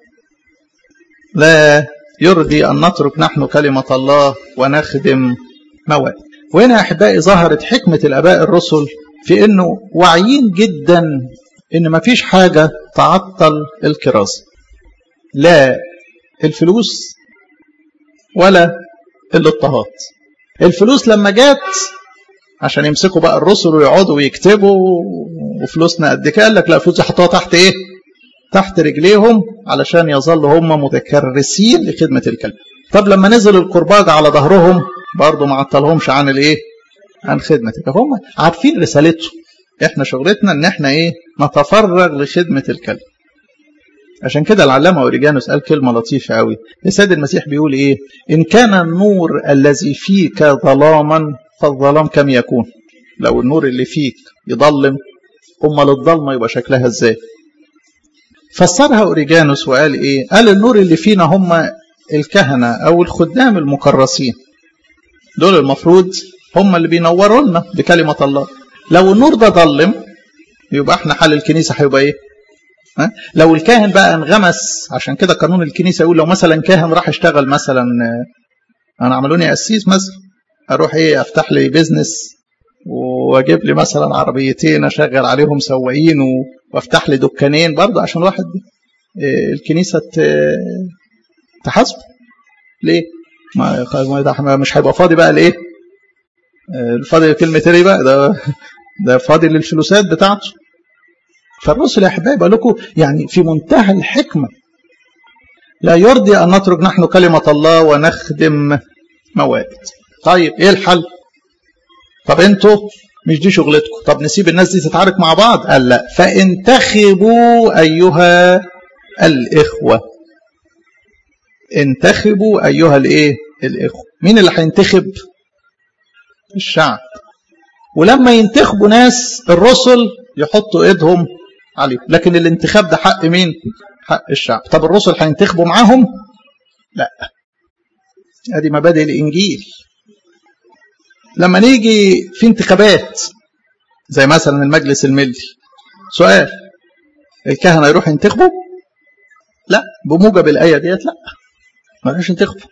لا يرضي ان نترك نحن كلمه الله ونخدم مواد وهنا احبائي ظهرت حكمه الاباء الرسل في انه واعيين جدا ان ما فيش حاجه تعطل الكراسه لا الفلوس ولا الاضطهاد الفلوس لما جت عشان يمسكوا بقى الرسل ويقعدوا ويكتبوا وفلوسنا قد كده قال لك لا الفلوس حطوها تحت ايه؟ تحت رجليهم علشان يظلوا هم متكرسين لخدمه الكلمه. طب لما نزل الكرباج على ظهرهم برضه ما عطلهمش عن الايه؟ عن خدمه هم عارفين رسالته. احنا شغلتنا ان احنا ايه؟ نتفرغ لخدمه الكلمه. عشان كده العلامه اوريجانوس قال كلمه لطيفه قوي. السيد المسيح بيقول ايه؟ ان كان النور الذي فيك ظلاما فالظلام كم يكون لو النور اللي فيك يضلم امال الضلمه يبقى شكلها ازاي فسرها اوريجانوس وقال ايه قال النور اللي فينا هم الكهنه او الخدام المكرسين دول المفروض هم اللي بينوروا لنا بكلمه الله لو النور ده ضلم يبقى احنا حال الكنيسه هيبقى ايه ها؟ لو الكاهن بقى انغمس عشان كده قانون الكنيسه يقول لو مثلا كاهن راح اشتغل مثلا انا عملوني قسيس مثلا اروح ايه افتح لي بيزنس واجيب لي مثلا عربيتين اشغل عليهم سواقين وافتح لي دكانين برضه عشان الواحد الكنيسه تحاسبه ليه؟ ما مش هيبقى فاضي بقى لايه؟ الفاضي كلمه ايه بقى ده ده فاضي للفلوسات بتاعته فالرسل يا احبائي بقول لكم يعني في منتهى الحكمه لا يرضي ان نترك نحن كلمه الله ونخدم موائد طيب ايه الحل طب انتوا مش دي شغلتكم طب نسيب الناس دي تتعارك مع بعض قال لا فانتخبوا ايها الاخوه انتخبوا ايها الايه الاخوه مين اللي هينتخب الشعب ولما ينتخبوا ناس الرسل يحطوا ايدهم عليهم لكن الانتخاب ده حق مين حق الشعب طب الرسل هينتخبوا معاهم لا ادي مبادئ الانجيل لما نيجي في انتخابات زي مثلا المجلس الملي سؤال الكهنه يروح ينتخبوا لا بموجب الايه ديت لا ما يروحش ينتخبوا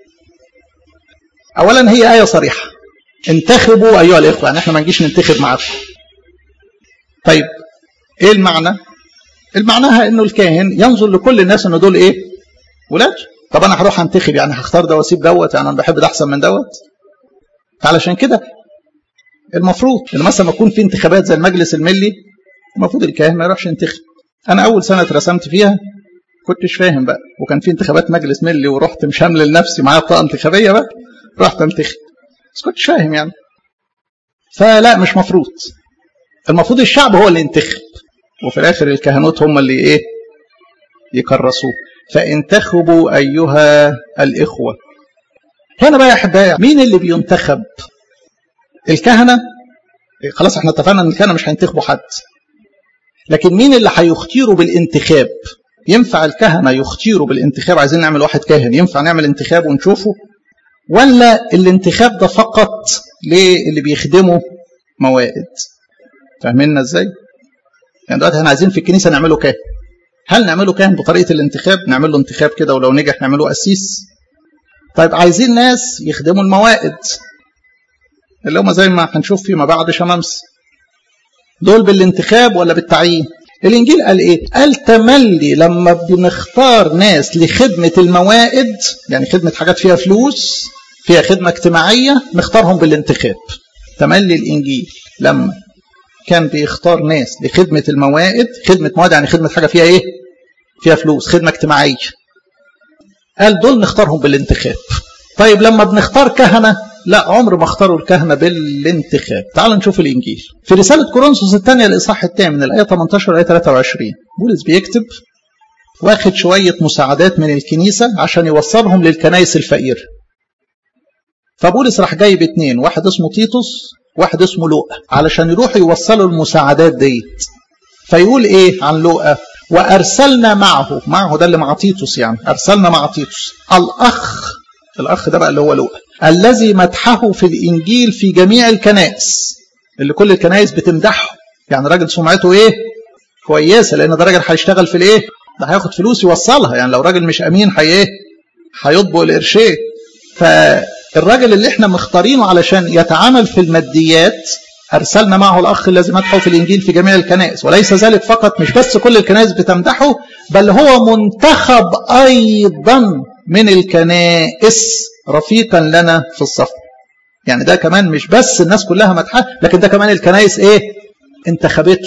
اولا هي ايه صريحه انتخبوا ايها الاخوه يعني احنا ما نجيش ننتخب معاكم طيب ايه المعنى المعناها انه الكاهن ينظر لكل الناس ان دول ايه ولاد طب انا هروح انتخب يعني هختار ده واسيب دوت يعني انا بحب ده احسن من دوت علشان كده المفروض ان مثلا يكون في انتخابات زي المجلس الملي المفروض الكاهن ما يروحش ينتخب انا اول سنه اترسمت فيها كنتش فاهم بقى وكان في انتخابات مجلس ملي ورحت مشامل لنفسي معايا بطاقه انتخابيه بقى رحت انتخب بس كنتش فاهم يعني فلا مش مفروض المفروض الشعب هو اللي ينتخب وفي الاخر الكهنوت هم اللي ايه يكرسوه فانتخبوا ايها الاخوه هنا بقى يا احبائي مين اللي بينتخب الكهنه خلاص احنا اتفقنا ان الكهنه مش هينتخبوا حد لكن مين اللي هيختيروا بالانتخاب ينفع الكهنه يختيروا بالانتخاب عايزين نعمل واحد كاهن ينفع نعمل انتخاب ونشوفه ولا الانتخاب ده فقط للي بيخدموا موائد فاهميننا ازاي يعني دلوقتي احنا عايزين في الكنيسه نعمله كاهن هل نعمله كاهن بطريقه الانتخاب نعمل له انتخاب كده ولو نجح نعمله قسيس طيب عايزين ناس يخدموا الموائد اللي هم زي ما هنشوف فيما بعد شمامس دول بالانتخاب ولا بالتعيين الانجيل قال ايه قال تملي لما بنختار ناس لخدمه الموائد يعني خدمه حاجات فيها فلوس فيها خدمه اجتماعيه نختارهم بالانتخاب تملي الانجيل لما كان بيختار ناس لخدمه الموائد خدمه موائد يعني خدمه حاجه فيها ايه فيها فلوس خدمه اجتماعيه قال دول نختارهم بالانتخاب طيب لما بنختار كهنه لا عمر ما اختاروا الكهنه بالانتخاب تعال نشوف الانجيل في رساله كورنثوس الثانيه الاصحاح الثامن من الايه 18 لايه 23 بولس بيكتب واخد شويه مساعدات من الكنيسه عشان يوصلهم للكنائس الفقيره فبولس راح جايب اتنين واحد اسمه تيتوس واحد اسمه لوقا علشان يروحوا يوصلوا المساعدات ديت فيقول ايه عن لوقا وارسلنا معه معه ده اللي مع تيتوس يعني ارسلنا مع تيتوس الاخ الاخ ده بقى اللي هو لوقا الذي مدحه في الانجيل في جميع الكنائس اللي كل الكنائس بتمدحه يعني راجل سمعته ايه كويسه لان ده راجل هيشتغل في الايه ده هياخد فلوس يوصلها يعني لو راجل مش امين هي ايه هيطبق القرشين فالراجل اللي احنا مختارينه علشان يتعامل في الماديات أرسلنا معه الأخ الذي مدحه في الإنجيل في جميع الكنائس وليس ذلك فقط مش بس كل الكنائس بتمدحه بل هو منتخب أيضا من الكنائس رفيقا لنا في الصف يعني ده كمان مش بس الناس كلها مدحه لكن ده كمان الكنائس ايه انتخبته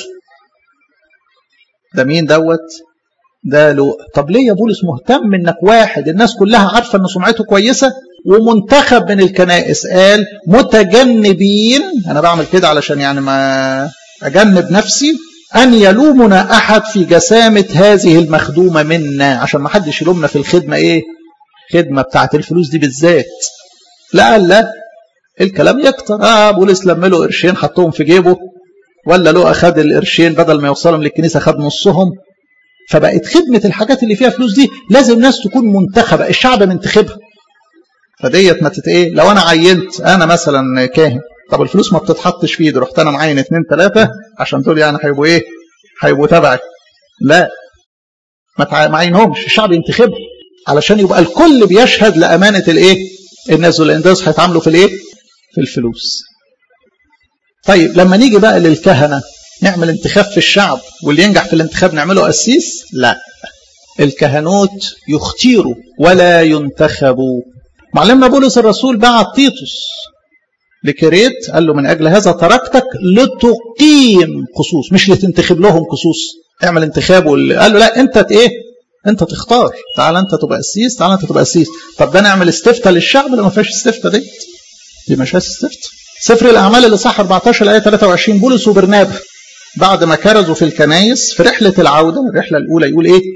ده مين دوت ده لو طب ليه يا بولس مهتم انك واحد الناس كلها عارفه ان سمعته كويسه ومنتخب من الكنائس قال متجنبين انا بعمل كده علشان يعني ما اجنب نفسي ان يلومنا احد في جسامه هذه المخدومه منا عشان ما حدش يلومنا في الخدمه ايه خدمه بتاعت الفلوس دي بالذات لعل الكلام يكتر اه بولس لم له قرشين حطهم في جيبه ولا له اخد القرشين بدل ما يوصلهم للكنيسه خد نصهم فبقت خدمه الحاجات اللي فيها فلوس دي لازم ناس تكون منتخبه الشعب منتخبها فديت ما تت ايه لو انا عينت انا مثلا كاهن طب الفلوس ما بتتحطش في ايدي رحت انا معين اثنين ثلاثه عشان دول يعني هيبقوا ايه هيبقوا تبعك لا ما تعينهمش الشعب ينتخبهم علشان يبقى الكل بيشهد لامانه الايه الناس دول لان هيتعاملوا في الايه في الفلوس طيب لما نيجي بقى للكهنه نعمل انتخاب في الشعب واللي ينجح في الانتخاب نعمله قسيس لا الكهنوت يختيروا ولا ينتخبوا معلمنا بولس الرسول بعت تيتوس لكريت قال له من اجل هذا تركتك لتقيم قصوص مش لتنتخب لهم قصوص اعمل انتخاب قال له لا انت ايه انت تختار تعال انت تبقى قسيس تعال انت تبقى قسيس طب ده نعمل استفتاء للشعب اللي ما فيهاش استفتاء دي دي ما فيهاش استفتاء سفر الاعمال اللي صح 14 ايه 23 بولس وبرنابا بعد ما كرزوا في الكنايس في رحله العوده الرحله الاولى يقول ايه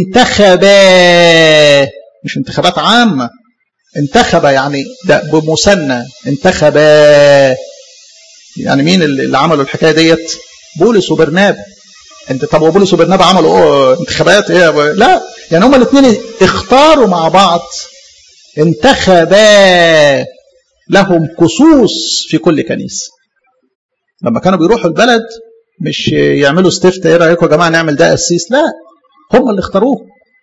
انتخبا مش انتخابات عامه انتخب يعني ده بمثنى انتخب يعني مين اللي عملوا الحكايه ديت بولس وبرنابا انت طب وبولس وبرنابا عملوا اه انتخابات ايه لا يعني هما الاثنين اختاروا مع بعض انتخبا لهم قصوص في كل كنيسه لما كانوا بيروحوا البلد مش يعملوا استفتاء ايه رايكم يا جماعه نعمل ده قسيس لا هم اللي اختاروه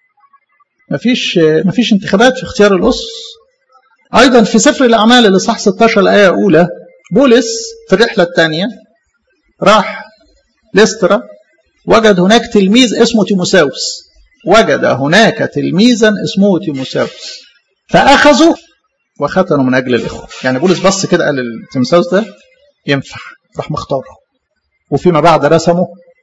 مفيش مفيش انتخابات في اختيار الاسس ايضا في سفر الاعمال اللي صح 16 الايه الاولى بولس في الرحله الثانيه راح ليسترا وجد هناك تلميذ اسمه تيموساوس وجد هناك تلميذا اسمه تيموساوس فاخذوا وختنوا من اجل الاخوه يعني بولس بص كده قال تيموساوس ده ينفع راح مختاره وفيما بعد رسمه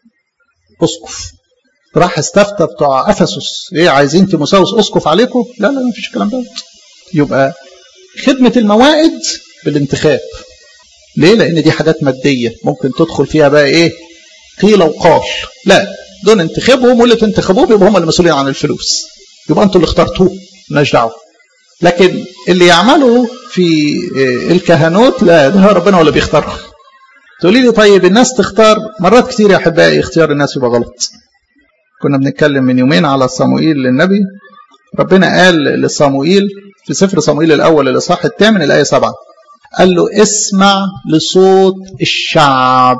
اسقف راح استفتى بتوع افسس ايه عايزين تيموساوس اسقف عليكم لا لا مفيش الكلام ده يبقى خدمه الموائد بالانتخاب ليه لان دي حاجات ماديه ممكن تدخل فيها بقى ايه قيل وقال لا دول انتخابهم واللي تنتخبوه يبقى هم المسؤولين عن الفلوس يبقى انتوا اللي اخترتوه مالناش دعوه لكن اللي يعملوا في الكهنوت لا ده ربنا هو اللي بيختارهم تقولي لي طيب الناس تختار مرات كتير يا احبائي اختيار الناس يبقى غلط كنا بنتكلم من يومين على صموئيل للنبي ربنا قال لصموئيل في سفر صموئيل الاول الاصحاح الثامن الايه سبعة قال له اسمع لصوت الشعب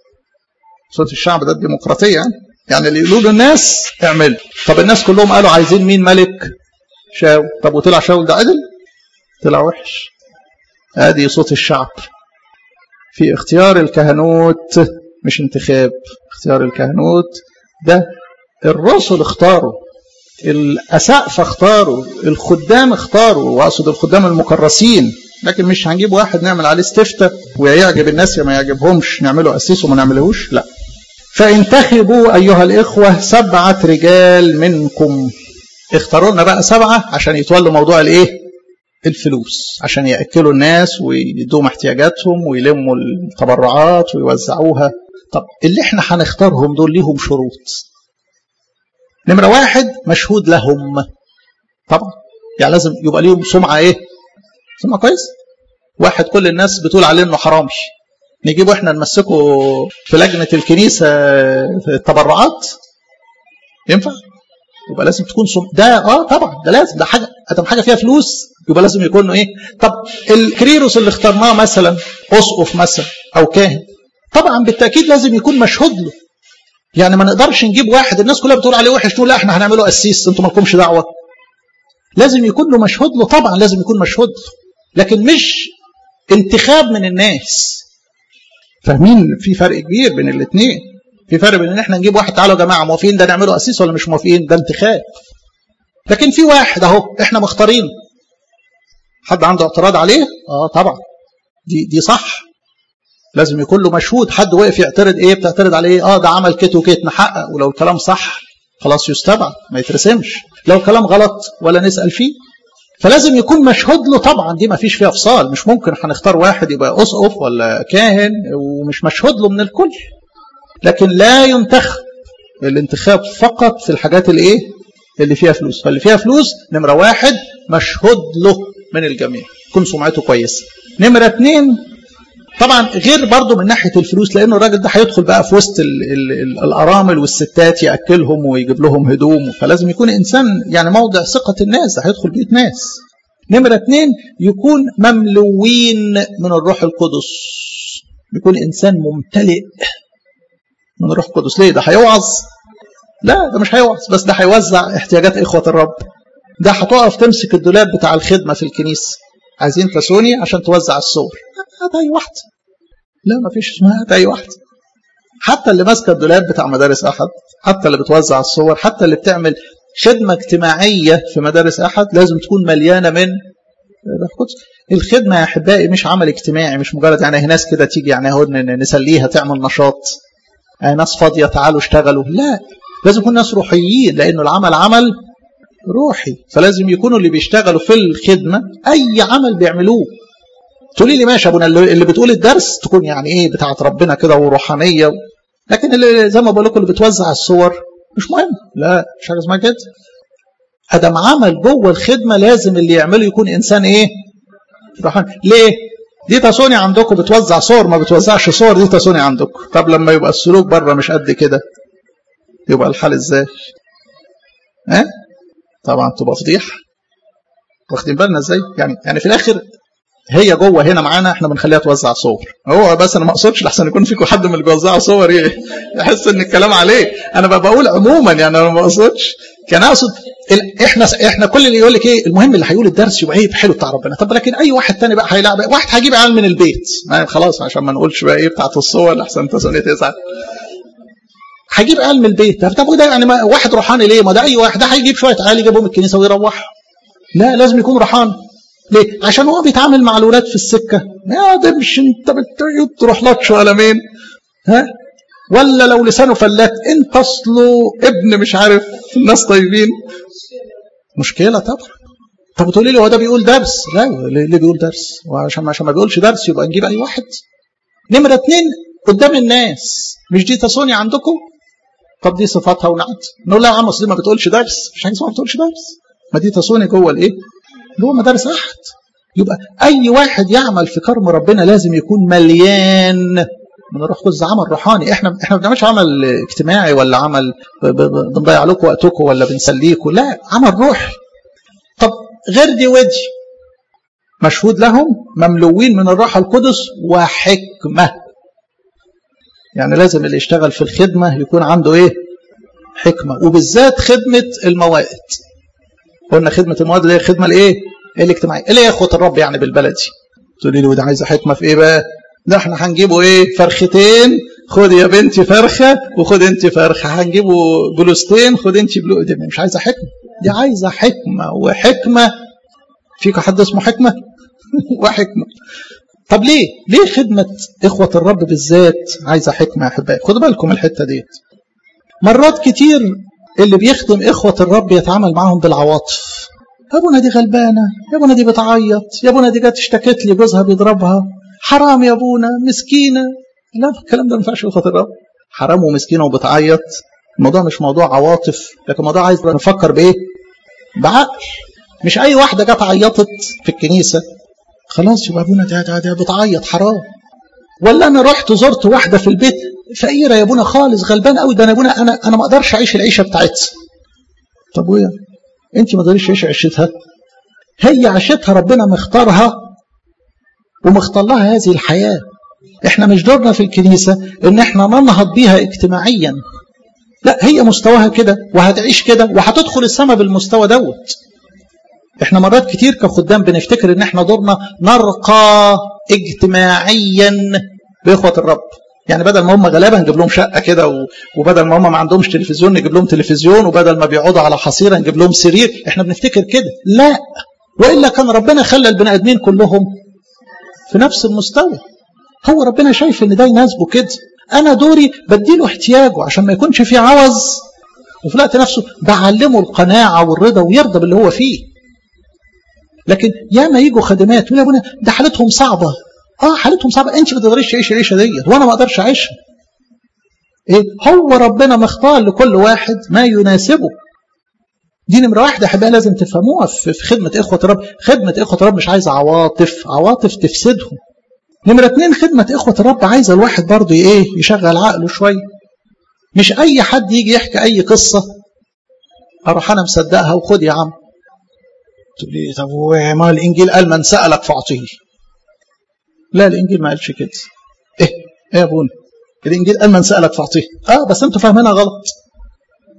صوت الشعب ده الديمقراطيه يعني اللي يقولوا له الناس اعمل طب الناس كلهم قالوا عايزين مين ملك شاول طب وطلع شاول ده عدل طلع وحش ادي صوت الشعب في اختيار الكهنوت مش انتخاب اختيار الكهنوت ده الرسل اختاروا الأسقف اختاروا الخدام اختاروا وأقصد الخدام المكرسين لكن مش هنجيب واحد نعمل عليه استفتاء ويعجب الناس يا ما يعجبهمش نعمله أسيس وما نعملهوش لا فانتخبوا أيها الإخوة سبعة رجال منكم اختاروا لنا بقى سبعة عشان يتولوا موضوع الإيه الفلوس عشان يأكلوا الناس ويدوهم احتياجاتهم ويلموا التبرعات ويوزعوها طب اللي احنا هنختارهم دول ليهم شروط نمرة واحد مشهود لهم طبعا يعني لازم يبقى ليهم سمعة ايه سمعة كويس واحد كل الناس بتقول عليه انه حرامي نجيبه احنا نمسكه في لجنة الكنيسة في التبرعات ينفع يبقى لازم تكون سم... ده اه طبعا ده لازم ده حاجه ادم حاجه فيها فلوس يبقى لازم يكون ايه طب الكريروس اللي اخترناه مثلا اسقف مثلا او كاهن طبعا بالتاكيد لازم يكون مشهود له يعني ما نقدرش نجيب واحد الناس كلها بتقول عليه وحش تقول لا احنا هنعمله قسيس انتوا مالكمش دعوه لازم يكون له مشهود له طبعا لازم يكون مشهود له لكن مش انتخاب من الناس فاهمين في فرق كبير بين الاثنين في فرق بين ان احنا نجيب واحد تعالوا يا جماعه موافقين ده نعمله قسيس ولا مش موافقين ده انتخاب لكن في واحد اهو احنا مختارين حد عنده اعتراض عليه اه طبعا دي دي صح لازم يكون له مشهود حد واقف يعترض ايه بتعترض عليه ايه اه ده عمل كت وكت نحقق ولو الكلام صح خلاص يستبعد ما يترسمش لو الكلام غلط ولا نسال فيه فلازم يكون مشهود له طبعا دي ما فيش فيها فصال مش ممكن هنختار واحد يبقى اسقف ولا كاهن ومش مشهود له من الكل لكن لا ينتخب الانتخاب فقط في الحاجات الايه اللي فيها فلوس فاللي فيها فلوس نمرة واحد مشهود له من الجميع يكون سمعته كويسة نمرة اتنين طبعا غير برضه من ناحية الفلوس لأنه الراجل ده هيدخل بقى في وسط ال ال ال الأرامل والستات يأكلهم ويجيب لهم هدوم فلازم يكون إنسان يعني موضع ثقة الناس ده هيدخل بيت ناس نمرة اتنين يكون مملوين من الروح القدس يكون إنسان ممتلئ من الروح القدس ليه ده هيوعظ لا ده مش هيوعظ بس ده هيوزع احتياجات اخوه الرب ده هتقف تمسك الدولاب بتاع الخدمه في الكنيسه عايزين تسوني عشان توزع الصور هات اي واحده لا ما فيش اسمها هات اي واحده حتى اللي ماسكه الدولاب بتاع مدارس احد حتى اللي بتوزع الصور حتى اللي بتعمل خدمه اجتماعيه في مدارس احد لازم تكون مليانه من القدس الخدمه يا احبائي مش عمل اجتماعي مش مجرد يعني ناس كده تيجي يعني اهو نسليها تعمل نشاط يعني ناس فاضيه تعالوا اشتغلوا لا لازم يكون ناس روحيين لانه العمل عمل روحي فلازم يكونوا اللي بيشتغلوا في الخدمه اي عمل بيعملوه تقولي لي ماشي ابونا اللي بتقول الدرس تكون يعني ايه بتاعت ربنا كده وروحانيه و... لكن اللي زي ما بقول لكم اللي بتوزع الصور مش مهم لا مش حاجه اسمها كده ادم عمل جوه الخدمه لازم اللي يعمله يكون انسان ايه روحاني ليه دي تاسوني عندكم بتوزع صور ما بتوزعش صور دي تاسوني عندكم طب لما يبقى السلوك بره مش قد كده يبقى الحال ازاي ها أه؟ طبعا تبقى فضيحه واخدين بالنا ازاي يعني يعني في الاخر هي جوه هنا معانا احنا بنخليها توزع صور هو بس انا ما اقصدش لحسن يكون فيكم حد من اللي بيوزعوا صور يحس ان الكلام عليه انا بقول عموما يعني انا ما اقصدش كان اقصد احنا احنا كل اللي يقول لك ايه المهم اللي هيقول الدرس يبقى ايه حلو بتاع ربنا طب لكن اي واحد تاني بقى هيلعب واحد هيجيب عيال من البيت يعني خلاص عشان ما نقولش بقى ايه بتاعت الصور لحسن تسوني تزعل هجيب عيال من البيت طب طب ده يعني ما واحد روحاني ليه ما ده اي واحد ده هيجيب شويه عيال يجيبهم الكنيسه ويروحوا لا لازم يكون روحاني ليه؟ عشان هو بيتعامل مع الولاد في السكه يا ده مش انت تروح لطش ولا مين ها ولا لو لسانه فلات انت اصله ابن مش عارف الناس طيبين مشكله طبعا طب تقولي لي هو ده بيقول درس لا ليه بيقول درس وعشان عشان ما بيقولش درس يبقى نجيب اي واحد نمره اتنين قدام الناس مش دي تصوني عندكم طب دي صفاتها ونعت نقول لها يا عم دي ما بتقولش درس مش حاجه اسمها ما بتقولش درس ما دي تصوني جوه الايه جوه مدارس احد يبقى اي واحد يعمل في كرم ربنا لازم يكون مليان من الروح القدس عمل روحاني احنا احنا ما بنعملش عمل اجتماعي ولا عمل بنضيع لكم وقتكم ولا بنسليكم لا عمل روحي طب غير دي ودي مشهود لهم مملوين من الروح القدس وحكمه يعني لازم اللي يشتغل في الخدمه يكون عنده ايه حكمه وبالذات خدمه الموائد قلنا خدمه الموائد اللي هي الخدمه الايه الاجتماعيه اللي هي اخوه الرب يعني بالبلدي تقولي لي وده عايزه حكمه في ايه بقى ده احنا هنجيبه ايه فرختين خد يا بنتي فرخه وخد انت فرخه هنجيبه جلوستين خد انت بلو دي مش عايزه حكمه دي عايزه حكمه وحكمه فيك حد اسمه حكمه وحكمه طب ليه ليه خدمه اخوه الرب بالذات عايزه حكمه يا احبائي خدوا بالكم الحته ديت مرات كتير اللي بيخدم اخوه الرب يتعامل معاهم بالعواطف يا ابونا دي غلبانه يا ابونا دي بتعيط يا ابونا دي جت اشتكت لي جوزها بيضربها حرام يا ابونا مسكينه لا الكلام ده ما ينفعش اخوه الرب حرام ومسكينه وبتعيط الموضوع مش موضوع عواطف لكن الموضوع عايز نفكر بايه بعقل مش اي واحده جت عيطت في الكنيسه خلاص يبقى ابونا ده, ده, ده بتعيط حرام ولا انا رحت زرت واحده في البيت فقيره يا ابونا خالص غلبان قوي ده انا ابونا انا انا ما اقدرش اعيش العيشه بتاعتها طب ويا انت ما تقدريش تعيشي عيشتها هي عيشتها ربنا مختارها ومختار لها هذه الحياه احنا مش دورنا في الكنيسه ان احنا ننهض بيها اجتماعيا لا هي مستواها كده وهتعيش كده وهتدخل السماء بالمستوى دوت احنا مرات كتير كخدام بنفتكر ان احنا دورنا نرقى اجتماعيا باخوه الرب يعني بدل ما هم غلابه نجيب لهم شقه كده وبدل ما هم ما عندهمش تلفزيون نجيب لهم تلفزيون وبدل ما بيقعدوا على حصيره نجيب لهم سرير احنا بنفتكر كده لا والا كان ربنا خلى البني ادمين كلهم في نفس المستوى هو ربنا شايف ان ده يناسبه كده انا دوري بديله احتياجه عشان ما يكونش في عوز وفي الوقت نفسه بعلمه القناعه والرضا ويرضى باللي هو فيه لكن ياما يجوا خدمات يقول يا ابونا ده حالتهم صعبه اه حالتهم صعبه انت ما تقدريش تعيشي العيشه ديت وانا ما اقدرش اعيشها ايه هو ربنا مختار لكل واحد ما يناسبه دي نمره واحده احبائي لازم تفهموها في خدمه اخوه الرب خدمه اخوه الرب مش عايزه عواطف عواطف تفسدهم نمره اتنين خدمه اخوه الرب عايزه الواحد برضه ايه يشغل عقله شويه مش اي حد يجي يحكي اي قصه اروح انا مصدقها وخد يا عم تقول لي طب ما الانجيل قال من سالك فاعطيه لا الانجيل ما قالش كده ايه ايه يا ابونا الانجيل قال من سالك فاعطيه اه بس انتوا فاهمينها غلط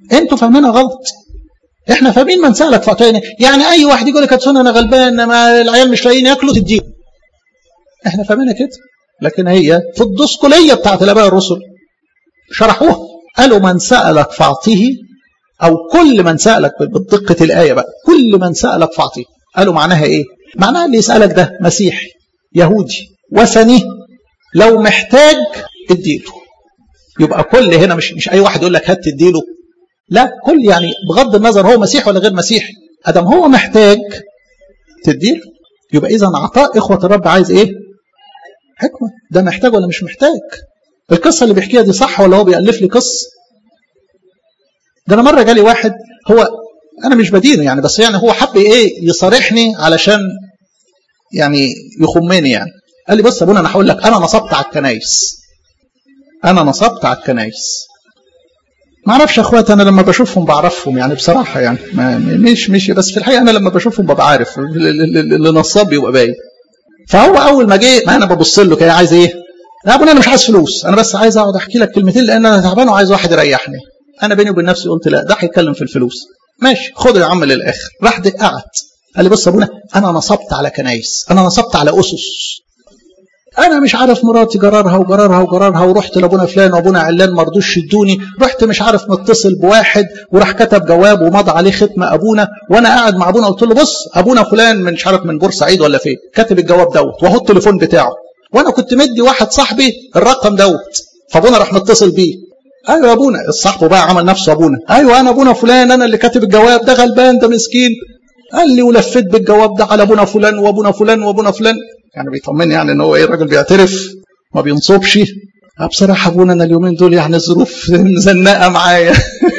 انتوا فاهمينها غلط احنا فاهمين من سالك فاعطيني يعني اي واحد يقول لك انا غلبان ما العيال مش لاقيين ياكلوا تديه احنا فاهمينها كده لكن هي في الدسكوليه بتاعت الاباء الرسل شرحوها قالوا من سالك فاعطيه او كل من سالك بدقه الايه بقى كل من سالك فاعطيه قالوا معناها ايه معناها اللي يسالك ده مسيحي يهودي وثني لو محتاج اديله يبقى كل هنا مش مش اي واحد يقول لك هات تديله لا كل يعني بغض النظر هو مسيحي ولا غير مسيحي ادم هو محتاج تديله يبقى اذا عطاء اخوه الرب عايز ايه حكمه ده محتاج ولا مش محتاج القصه اللي بيحكيها دي صح ولا هو بيالف لي قصه ده انا مره جالي واحد هو انا مش بدينه يعني بس يعني هو حب ايه يصارحني علشان يعني يخمني يعني قال لي بص يا ابونا انا هقول لك انا نصبت على الكنايس انا نصبت على الكنايس ما اعرفش يا اخواتي انا لما بشوفهم بعرفهم يعني بصراحه يعني ما مش مش بس في الحقيقه انا لما بشوفهم ببقى عارف اللي نصاب بيبقى باين فهو اول ما جه ما انا ببص له كده عايز ايه؟ لا ابونا انا مش عايز فلوس انا بس عايز اقعد احكي لك كلمتين لان انا تعبان وعايز واحد يريحني انا بيني وبين نفسي قلت لا ده هيتكلم في الفلوس ماشي خد يا عم للاخر راح قعد قال لي بص يا ابونا انا نصبت على كنايس انا نصبت على اسس انا مش عارف مراتي جرارها وجرارها وجرارها ورحت لابونا فلان وابونا علان ما رضوش يدوني رحت مش عارف متصل بواحد وراح كتب جواب ومضى عليه ختم ابونا وانا قاعد مع ابونا قلت له بص ابونا فلان من مش عارف من بورسعيد ولا فين كاتب الجواب دوت وهو التليفون بتاعه وانا كنت مدي واحد صاحبي الرقم دوت فابونا راح متصل بيه ايوه يا ابونا الصاحب بقى عمل نفسه ابونا ايوه انا ابونا فلان انا اللي كاتب الجواب ده غلبان ده مسكين قال لي ولفيت بالجواب ده على ابونا فلان وابونا فلان وابونا فلان يعني بيطمني يعني ان هو ايه الراجل بيعترف ما بينصبش بصراحه ابونا انا اليومين دول يعني الظروف مزنقه معايا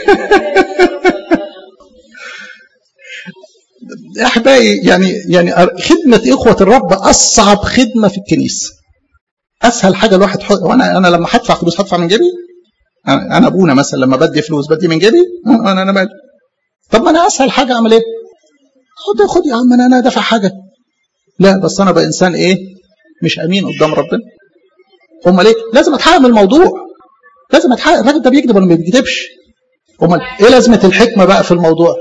احبائي يعني يعني خدمه اخوه الرب اصعب خدمه في الكنيسه اسهل حاجه الواحد حق... وانا انا لما هدفع فلوس هدفع من جيبي انا ابونا مثلا لما بدي فلوس بدي من جيبي انا انا مالي طب ما انا اسهل حاجه اعمل ايه؟ خد خد يا عم انا انا دافع حاجه لا بس انا بقى انسان ايه مش امين قدام ربنا امال ايه لازم اتحقق من الموضوع لازم اتحقق الراجل ده بيكذب ولا ما بيكذبش امال ايه لازمه الحكمه بقى في الموضوع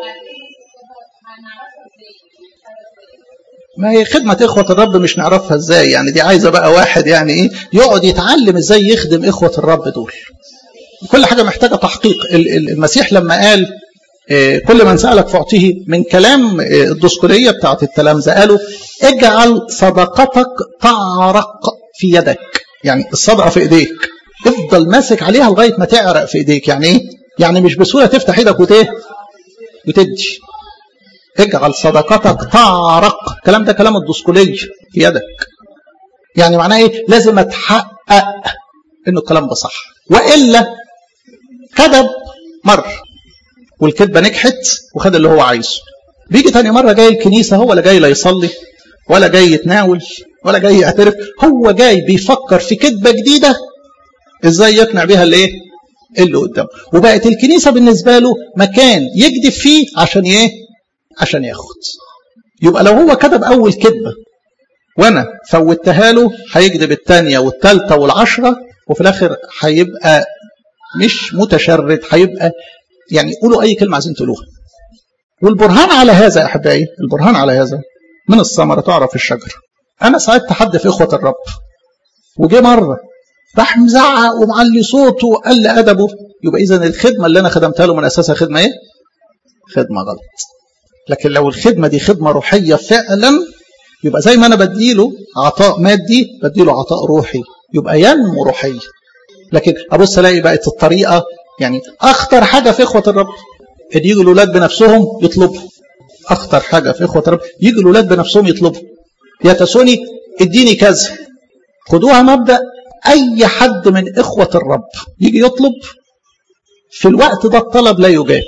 ما هي خدمة إخوة الرب مش نعرفها إزاي يعني دي عايزة بقى واحد يعني إيه يقعد يتعلم إزاي يخدم إخوة الرب دول كل حاجة محتاجة تحقيق المسيح لما قال كل من سألك فأعطيه من كلام الدسكولية بتاعت التلامذة قالوا اجعل صدقتك تعرق في يدك يعني الصدقة في ايديك افضل ماسك عليها لغاية ما تعرق في ايديك يعني ايه يعني مش بسهولة تفتح ايدك وتيه وتدي اجعل صدقتك تعرق الكلام ده كلام الدسكولية في يدك يعني معناه ايه لازم اتحقق انه الكلام ده صح والا كذب مره والكذبه نجحت وخد اللي هو عايزه بيجي تاني مره جاي الكنيسه هو لا جاي لا يصلي ولا جاي يتناول ولا جاي يعترف هو جاي بيفكر في كذبه جديده ازاي يقنع بيها اللي ايه اللي قدامه وبقت الكنيسه بالنسبه له مكان يكذب فيه عشان ايه عشان ياخد يبقى لو هو كذب اول كذبه وانا فوتها له هيكذب الثانيه والثالثه والعشره وفي الاخر هيبقى مش متشرد هيبقى يعني قولوا أي كلمة عايزين تقولوها والبرهان على هذا يا أحبائي البرهان على هذا من الثمرة تعرف الشجرة أنا ساعدت حد في إخوة الرب وجه مرة راح مزعق ومعلي صوته وقل أدبه يبقى إذا الخدمة اللي أنا خدمتها له من أساسها خدمة إيه؟ خدمة غلط لكن لو الخدمة دي خدمة روحية فعلا يبقى زي ما أنا بديله عطاء مادي بديله عطاء روحي يبقى ينمو روحيا لكن أبص ألاقي بقت الطريقة يعني اخطر حاجه في اخوه الرب ان يجوا الاولاد بنفسهم يطلبوا اخطر حاجه في اخوه الرب يجوا الاولاد بنفسهم يطلبوا يا تسوني اديني كذا خدوها مبدا اي حد من اخوه الرب يجي يطلب في الوقت ده الطلب لا يجاب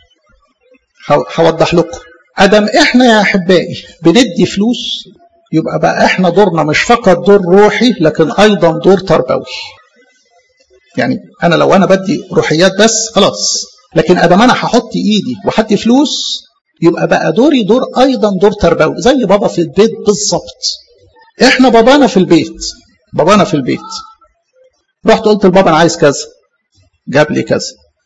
هوضح لكم ادم احنا يا احبائي بندي فلوس يبقى بقى احنا دورنا مش فقط دور روحي لكن ايضا دور تربوي يعني انا لو انا بدي روحيات بس خلاص لكن ادام انا هحط ايدي وحدي فلوس يبقى بقى دوري دور ايضا دور تربوي زي بابا في البيت بالظبط احنا بابانا في البيت بابانا في البيت رحت قلت لبابا انا عايز كذا جاب لي كذا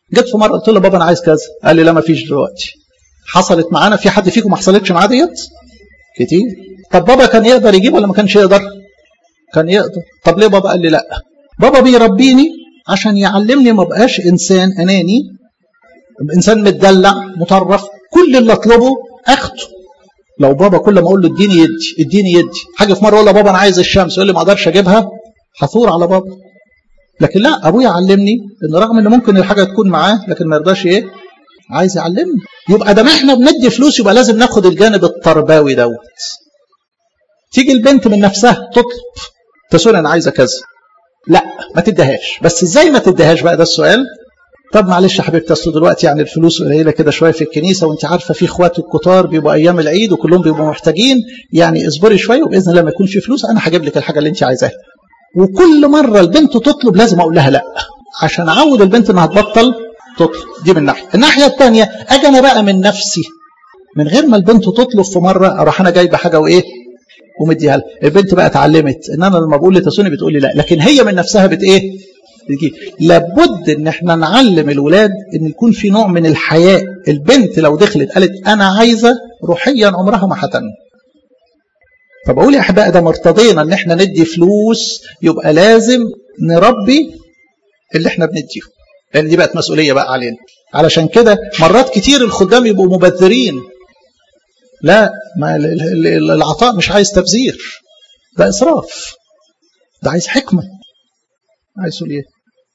جيت في مره قلت له بابا انا عايز كذا قال لي لا ما فيش دلوقتي حصلت معانا في حد فيكم ما حصلتش معاه ديت كتير طب بابا كان يقدر يجيب ولا ما كانش يقدر كان يقدر طب ليه بابا قال لي لا بابا بيربيني عشان يعلمني ما بقاش انسان اناني انسان متدلع مطرف كل اللي اطلبه اخده لو بابا كل ما اقول له اديني يدي اديني يدي حاجه في مره اقول له بابا انا عايز الشمس يقول لي ما اقدرش اجيبها هثور على بابا لكن لا ابويا علمني ان رغم ان ممكن الحاجه تكون معاه لكن ما يرضاش ايه عايز يعلمني يبقى ده ما احنا بندي فلوس يبقى لازم ناخد الجانب التربوي دوت تيجي البنت من نفسها تطلب تسول انا عايزه كذا لا ما تديهاش بس ازاي ما تديهاش بقى ده السؤال طب معلش يا حبيبتي اصل دلوقتي يعني الفلوس قليله كده شويه في الكنيسه وانت عارفه في اخوات الكتار بيبقوا ايام العيد وكلهم بيبقوا محتاجين يعني اصبري شويه وباذن الله ما يكون في فلوس انا هجيب لك الحاجه اللي انت عايزاها وكل مره البنت تطلب لازم اقول لها لا عشان اعود البنت انها تبطل تطلب دي من ناحيه الناحيه الثانيه اجي انا بقى من نفسي من غير ما البنت تطلب في مره اروح انا جايبه حاجه وايه ومديها لها البنت بقى اتعلمت ان انا لما بقول لتسوني بتقول لي لا لكن هي من نفسها بت ايه بتجيب لابد ان احنا نعلم الولاد ان يكون في نوع من الحياء البنت لو دخلت قالت انا عايزه روحيا عمرها ما هتنمو طب اقول يا احباء ده مرتضينا ان احنا ندي فلوس يبقى لازم نربي اللي احنا بنديه لان دي بقت مسؤوليه بقى علينا علشان كده مرات كتير الخدام يبقوا مبذرين لا ما العطاء مش عايز تبذير ده اسراف ده عايز حكمه عايز تقول ايه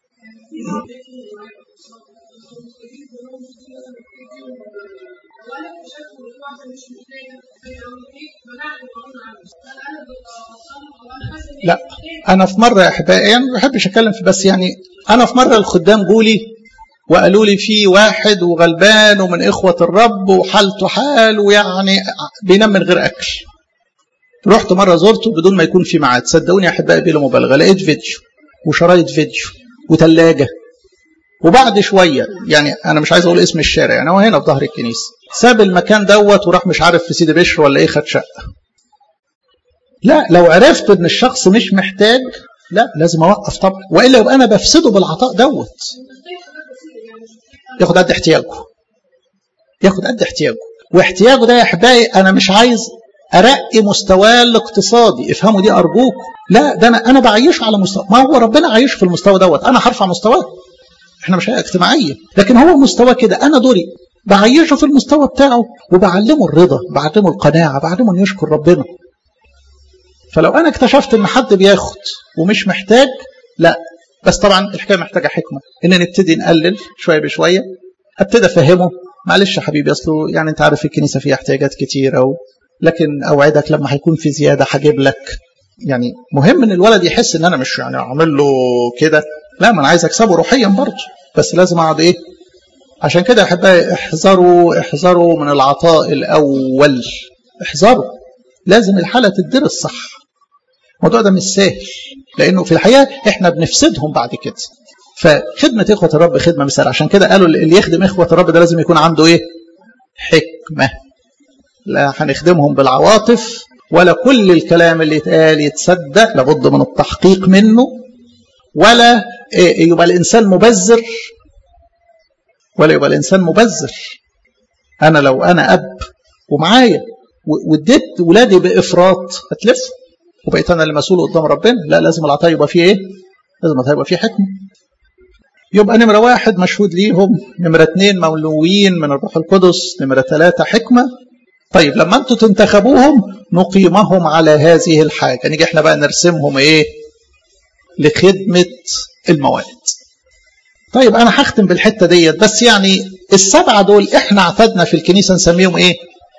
لا انا في مره يا احبائي يعني ما بحبش اتكلم في بس يعني انا في مره الخدام جولي وقالوا لي في واحد وغلبان ومن اخوه الرب وحالته حال ويعني بينام من غير اكل رحت مره زرته بدون ما يكون في ميعاد صدقوني يا احبائي بلا مبالغه لقيت فيديو وشرايط فيديو وثلاجه وبعد شويه يعني انا مش عايز اقول اسم الشارع يعني هو هنا في ظهر الكنيسه ساب المكان دوت وراح مش عارف في سيدي بشر ولا ايه خد شقه لا لو عرفت ان الشخص مش محتاج لا لازم اوقف طبعا والا يبقى انا بفسده بالعطاء دوت ياخد قد احتياجه ياخد قد احتياجه واحتياجه ده يا احبائي انا مش عايز ارقي مستواه الاقتصادي افهموا دي ارجوكم لا ده انا انا بعيشه على مستوى ما هو ربنا عايشه في المستوى دوت انا هرفع مستواه احنا مش اجتماعيه لكن هو مستوى كده انا دوري بعيشه في المستوى بتاعه وبعلمه الرضا بعلمه القناعه بعلمه انه يشكر ربنا فلو انا اكتشفت ان حد بياخد ومش محتاج لا بس طبعا الحكايه محتاجه حكمه ان نبتدي نقلل شويه بشويه ابتدي افهمه معلش يا حبيبي اصله يعني انت عارف الكنيسه فيها احتياجات كتيره و... لكن اوعدك لما هيكون في زياده هجيب لك يعني مهم ان الولد يحس ان انا مش يعني اعمل له كده لا ما انا عايز اكسبه روحيا برضه بس لازم اقعد ايه عشان كده يا احبائي احذروا احذروا من العطاء الاول احذروا لازم الحاله تدرس صح الموضوع ده مش سهل لانه في الحقيقه احنا بنفسدهم بعد كده فخدمه اخوه الرب خدمه مثال عشان كده قالوا اللي يخدم اخوه الرب ده لازم يكون عنده ايه حكمه لا هنخدمهم بالعواطف ولا كل الكلام اللي يتقال يتصدق لابد من التحقيق منه ولا يبقى الانسان مبذر ولا يبقى الانسان مبذر انا لو انا اب ومعايا واديت ولادي بافراط هتلف وبقيت انا اللي مسؤول قدام ربنا لا لازم العطاء يبقى فيه ايه لازم العطاء يبقى فيه حكمه يبقى نمرة واحد مشهود ليهم نمرة اثنين مولويين من الروح القدس نمرة ثلاثة حكمة طيب لما انتوا تنتخبوهم نقيمهم على هذه الحاجة نيجي احنا بقى نرسمهم ايه لخدمة المواد طيب انا هختم بالحتة ديت بس يعني السبعة دول احنا اعتدنا في الكنيسة نسميهم ايه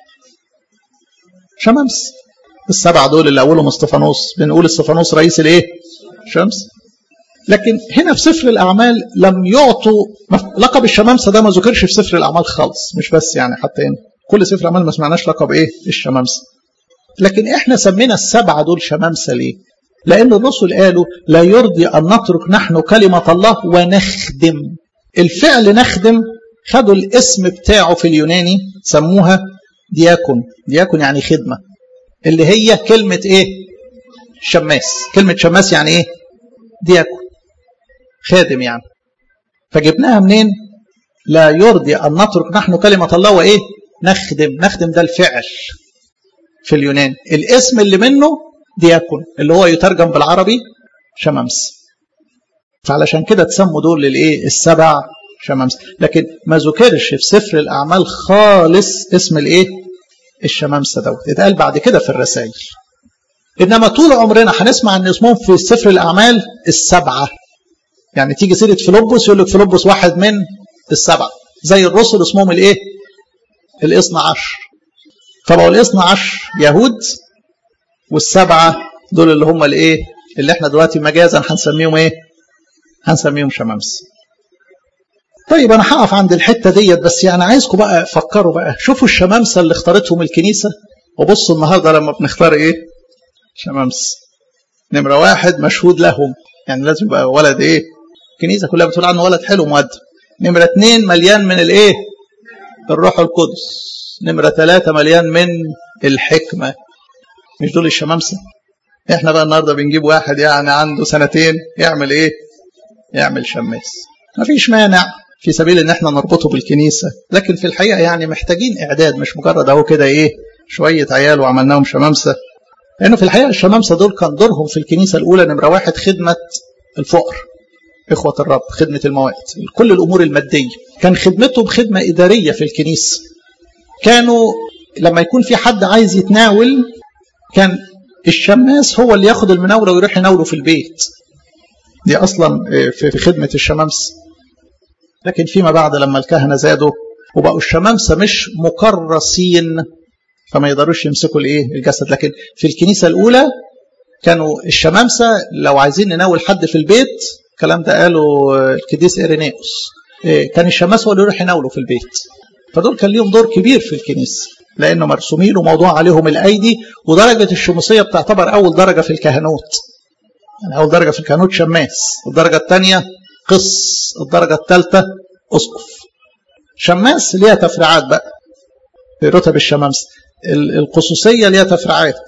شمامس السبعة دول اللي اولهم استفانوس بنقول استفانوس رئيس الايه شمس لكن هنا في سفر الاعمال لم يعطوا لقب الشمامسه ده ما ذكرش في سفر الاعمال خالص مش بس يعني حتى هنا كل سفر الاعمال ما سمعناش لقب ايه الشمامسه لكن احنا سمينا السبعه دول شمامسه ليه لان الرسل قالوا لا يرضي ان نترك نحن كلمه الله ونخدم الفعل نخدم خدوا الاسم بتاعه في اليوناني سموها دياكون دياكون يعني خدمه اللي هي كلمه ايه شماس كلمه شماس يعني ايه دياكون خادم يعني فجبناها منين لا يرضي أن نترك نحن كلمة الله وإيه نخدم نخدم ده الفعل في اليونان الاسم اللي منه دياكون اللي هو يترجم بالعربي شمامس فعلشان كده تسموا دول الايه السبع شمامس لكن ما ذكرش في سفر الاعمال خالص اسم الايه الشمامسه دوت اتقال بعد كده في الرسائل انما طول عمرنا هنسمع ان اسمهم في سفر الاعمال السبعه يعني تيجي سيره فيلبس يقول لك فيلبس واحد من السبعه زي الرسل اسمهم الايه الاثنى عشر فبقوا الاثنى عشر يهود والسبعه دول اللي هم الايه اللي احنا دلوقتي مجازا هنسميهم ايه هنسميهم شمامس طيب انا هقف عند الحته ديت بس يعني عايزكم بقى فكروا بقى شوفوا الشمامسه اللي اختارتهم الكنيسه وبصوا النهارده لما بنختار ايه شمامس نمره واحد مشهود لهم يعني لازم يبقى ولد ايه الكنيسه كلها بتقول عنه ولد حلو مؤدب نمره اثنين مليان من الايه الروح القدس نمره ثلاثه مليان من الحكمه مش دول الشمامسه احنا بقى النهارده بنجيب واحد يعني عنده سنتين يعمل ايه يعمل شماس مفيش مانع في سبيل ان احنا نربطه بالكنيسه لكن في الحقيقه يعني محتاجين اعداد مش مجرد اهو كده ايه شويه عيال وعملناهم شمامسه لانه في الحقيقه الشمامسه دول كان دورهم في الكنيسه الاولى نمره واحد خدمه الفقر اخوه الرب خدمه المواد كل الامور الماديه كان خدمتهم خدمه اداريه في الكنيسه كانوا لما يكون في حد عايز يتناول كان الشماس هو اللي ياخد المناوله ويروح يناوله في البيت دي اصلا في خدمه الشمامسه لكن فيما بعد لما الكهنه زادوا وبقوا الشمامسه مش مكرسين فما يقدروش يمسكوا الايه الجسد لكن في الكنيسه الاولى كانوا الشمامسه لو عايزين نناول حد في البيت الكلام ده قاله القديس ايرينيوس كان الشماس هو اللي يروح يناوله في البيت فدول كان ليهم دور كبير في الكنيسه لانه مرسومين وموضوع عليهم الايدي ودرجه الشموسيه بتعتبر اول درجه في الكهنوت يعني اول درجه في الكهنوت شماس الدرجه الثانيه قس الدرجه الثالثه اسقف شماس ليها تفريعات بقى في رتب الشمامسه القصوصيه ليها تفريعات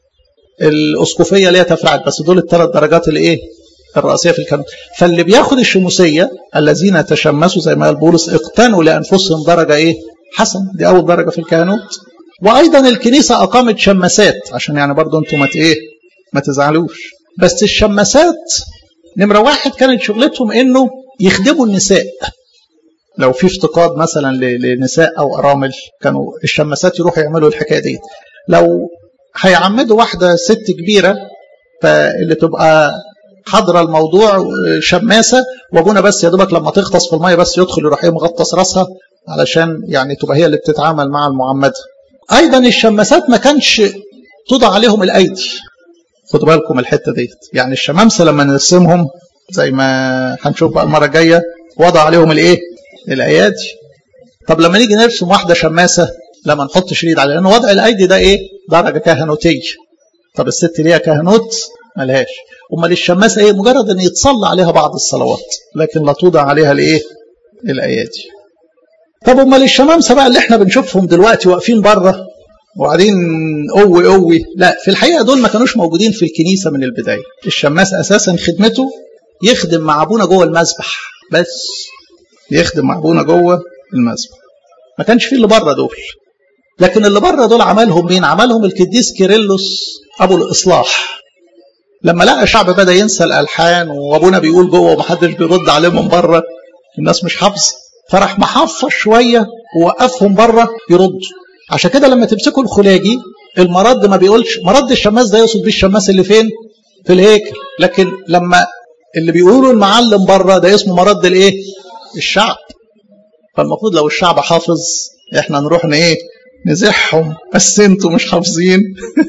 الاسقفيه ليها تفريعات بس دول الثلاث درجات اللي ايه الرئيسيه في الكهنوت فاللي بياخد الشموسيه الذين تشمسوا زي ما قال بولس اقتنوا لانفسهم درجه ايه حسن دي اول درجه في الكهنوت وايضا الكنيسه اقامت شماسات عشان يعني برضه انتم ما ايه ما تزعلوش بس الشماسات نمره واحد كانت شغلتهم انه يخدموا النساء لو في افتقاد مثلا لنساء او ارامل كانوا الشماسات يروحوا يعملوا الحكايه دي لو هيعمدوا واحده ست كبيره فاللي تبقى حاضره الموضوع شماسه وابونا بس يا دوبك لما تغطس في الميه بس يدخل يروح مغطس راسها علشان يعني تبقى هي اللي بتتعامل مع المعمده. ايضا الشماسات ما كانش توضع عليهم الايدي. خدوا بالكم الحته ديت، يعني الشمامسه لما نرسمهم زي ما هنشوف بقى المره الجايه وضع عليهم الايه؟ الايادي. طب لما نيجي نرسم واحده شماسه لما نحط شريط عليها لان وضع الايدي ده ايه؟ درجه كهنوتيه. طب الست ليها كهنوت؟ ملهاش. امال الشماسه ايه؟ مجرد ان يتصلى عليها بعض الصلوات، لكن لا توضع عليها الايه؟ الايادي. طب امال الشمامسه بقى اللي احنا بنشوفهم دلوقتي واقفين بره وقاعدين قوي قوي لا في الحقيقه دول ما كانوش موجودين في الكنيسه من البدايه الشماس اساسا خدمته يخدم مع ابونا جوه المسبح بس يخدم مع ابونا جوه المسبح ما كانش فيه اللي بره دول لكن اللي بره دول عملهم مين عملهم القديس كيرلس ابو الاصلاح لما لقى الشعب بدا ينسى الالحان وابونا بيقول جوه ومحدش بيرد عليه من بره الناس مش حافظه فراح محفظ شويه ووقفهم بره يردوا عشان كده لما تمسكوا الخلاجي المرد ما بيقولش مرد الشماس ده يقصد بيه الشماس اللي فين في الهيكل لكن لما اللي بيقولوا المعلم بره ده اسمه مرد الايه الشعب فالمفروض لو الشعب حافظ احنا نروح ايه نزحهم بس انتوا مش حافظين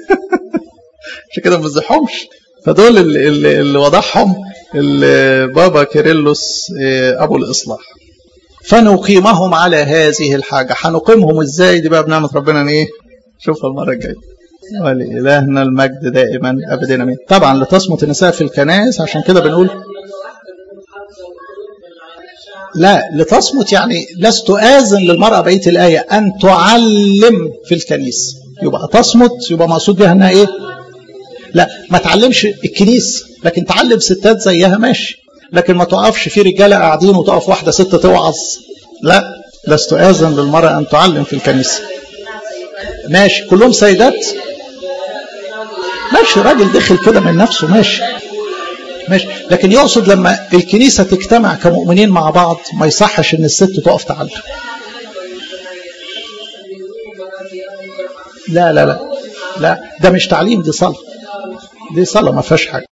عشان كده ما نزحهمش فدول اللي, اللي, اللي وضعهم بابا كيرلس ابو الاصلاح فنقيمهم على هذه الحاجة هنقيمهم ازاي دي بقى بنعمة ربنا ايه شوفها المرة الجاية ولإلهنا المجد دائما أبدا أمين طبعا لتصمت النساء في الكنائس عشان كده بنقول لا لتصمت يعني لست آذن للمرأة بقية الآية أن تعلم في الكنيسة يبقى تصمت يبقى مقصود بها أنها إيه لا ما تعلمش الكنيسة لكن تعلم ستات زيها ماشي لكن ما تقفش في رجاله قاعدين وتقف واحده ست توعظ لا لست آذن للمرأة أن تعلم في الكنيسة ماشي كلهم سيدات ماشي راجل دخل كده من نفسه ماشي ماشي لكن يقصد لما الكنيسة تجتمع كمؤمنين مع بعض ما يصحش ان الست تقف تعلم لا لا لا لا ده مش تعليم دي صلاة دي صلاة ما فيهاش حاجة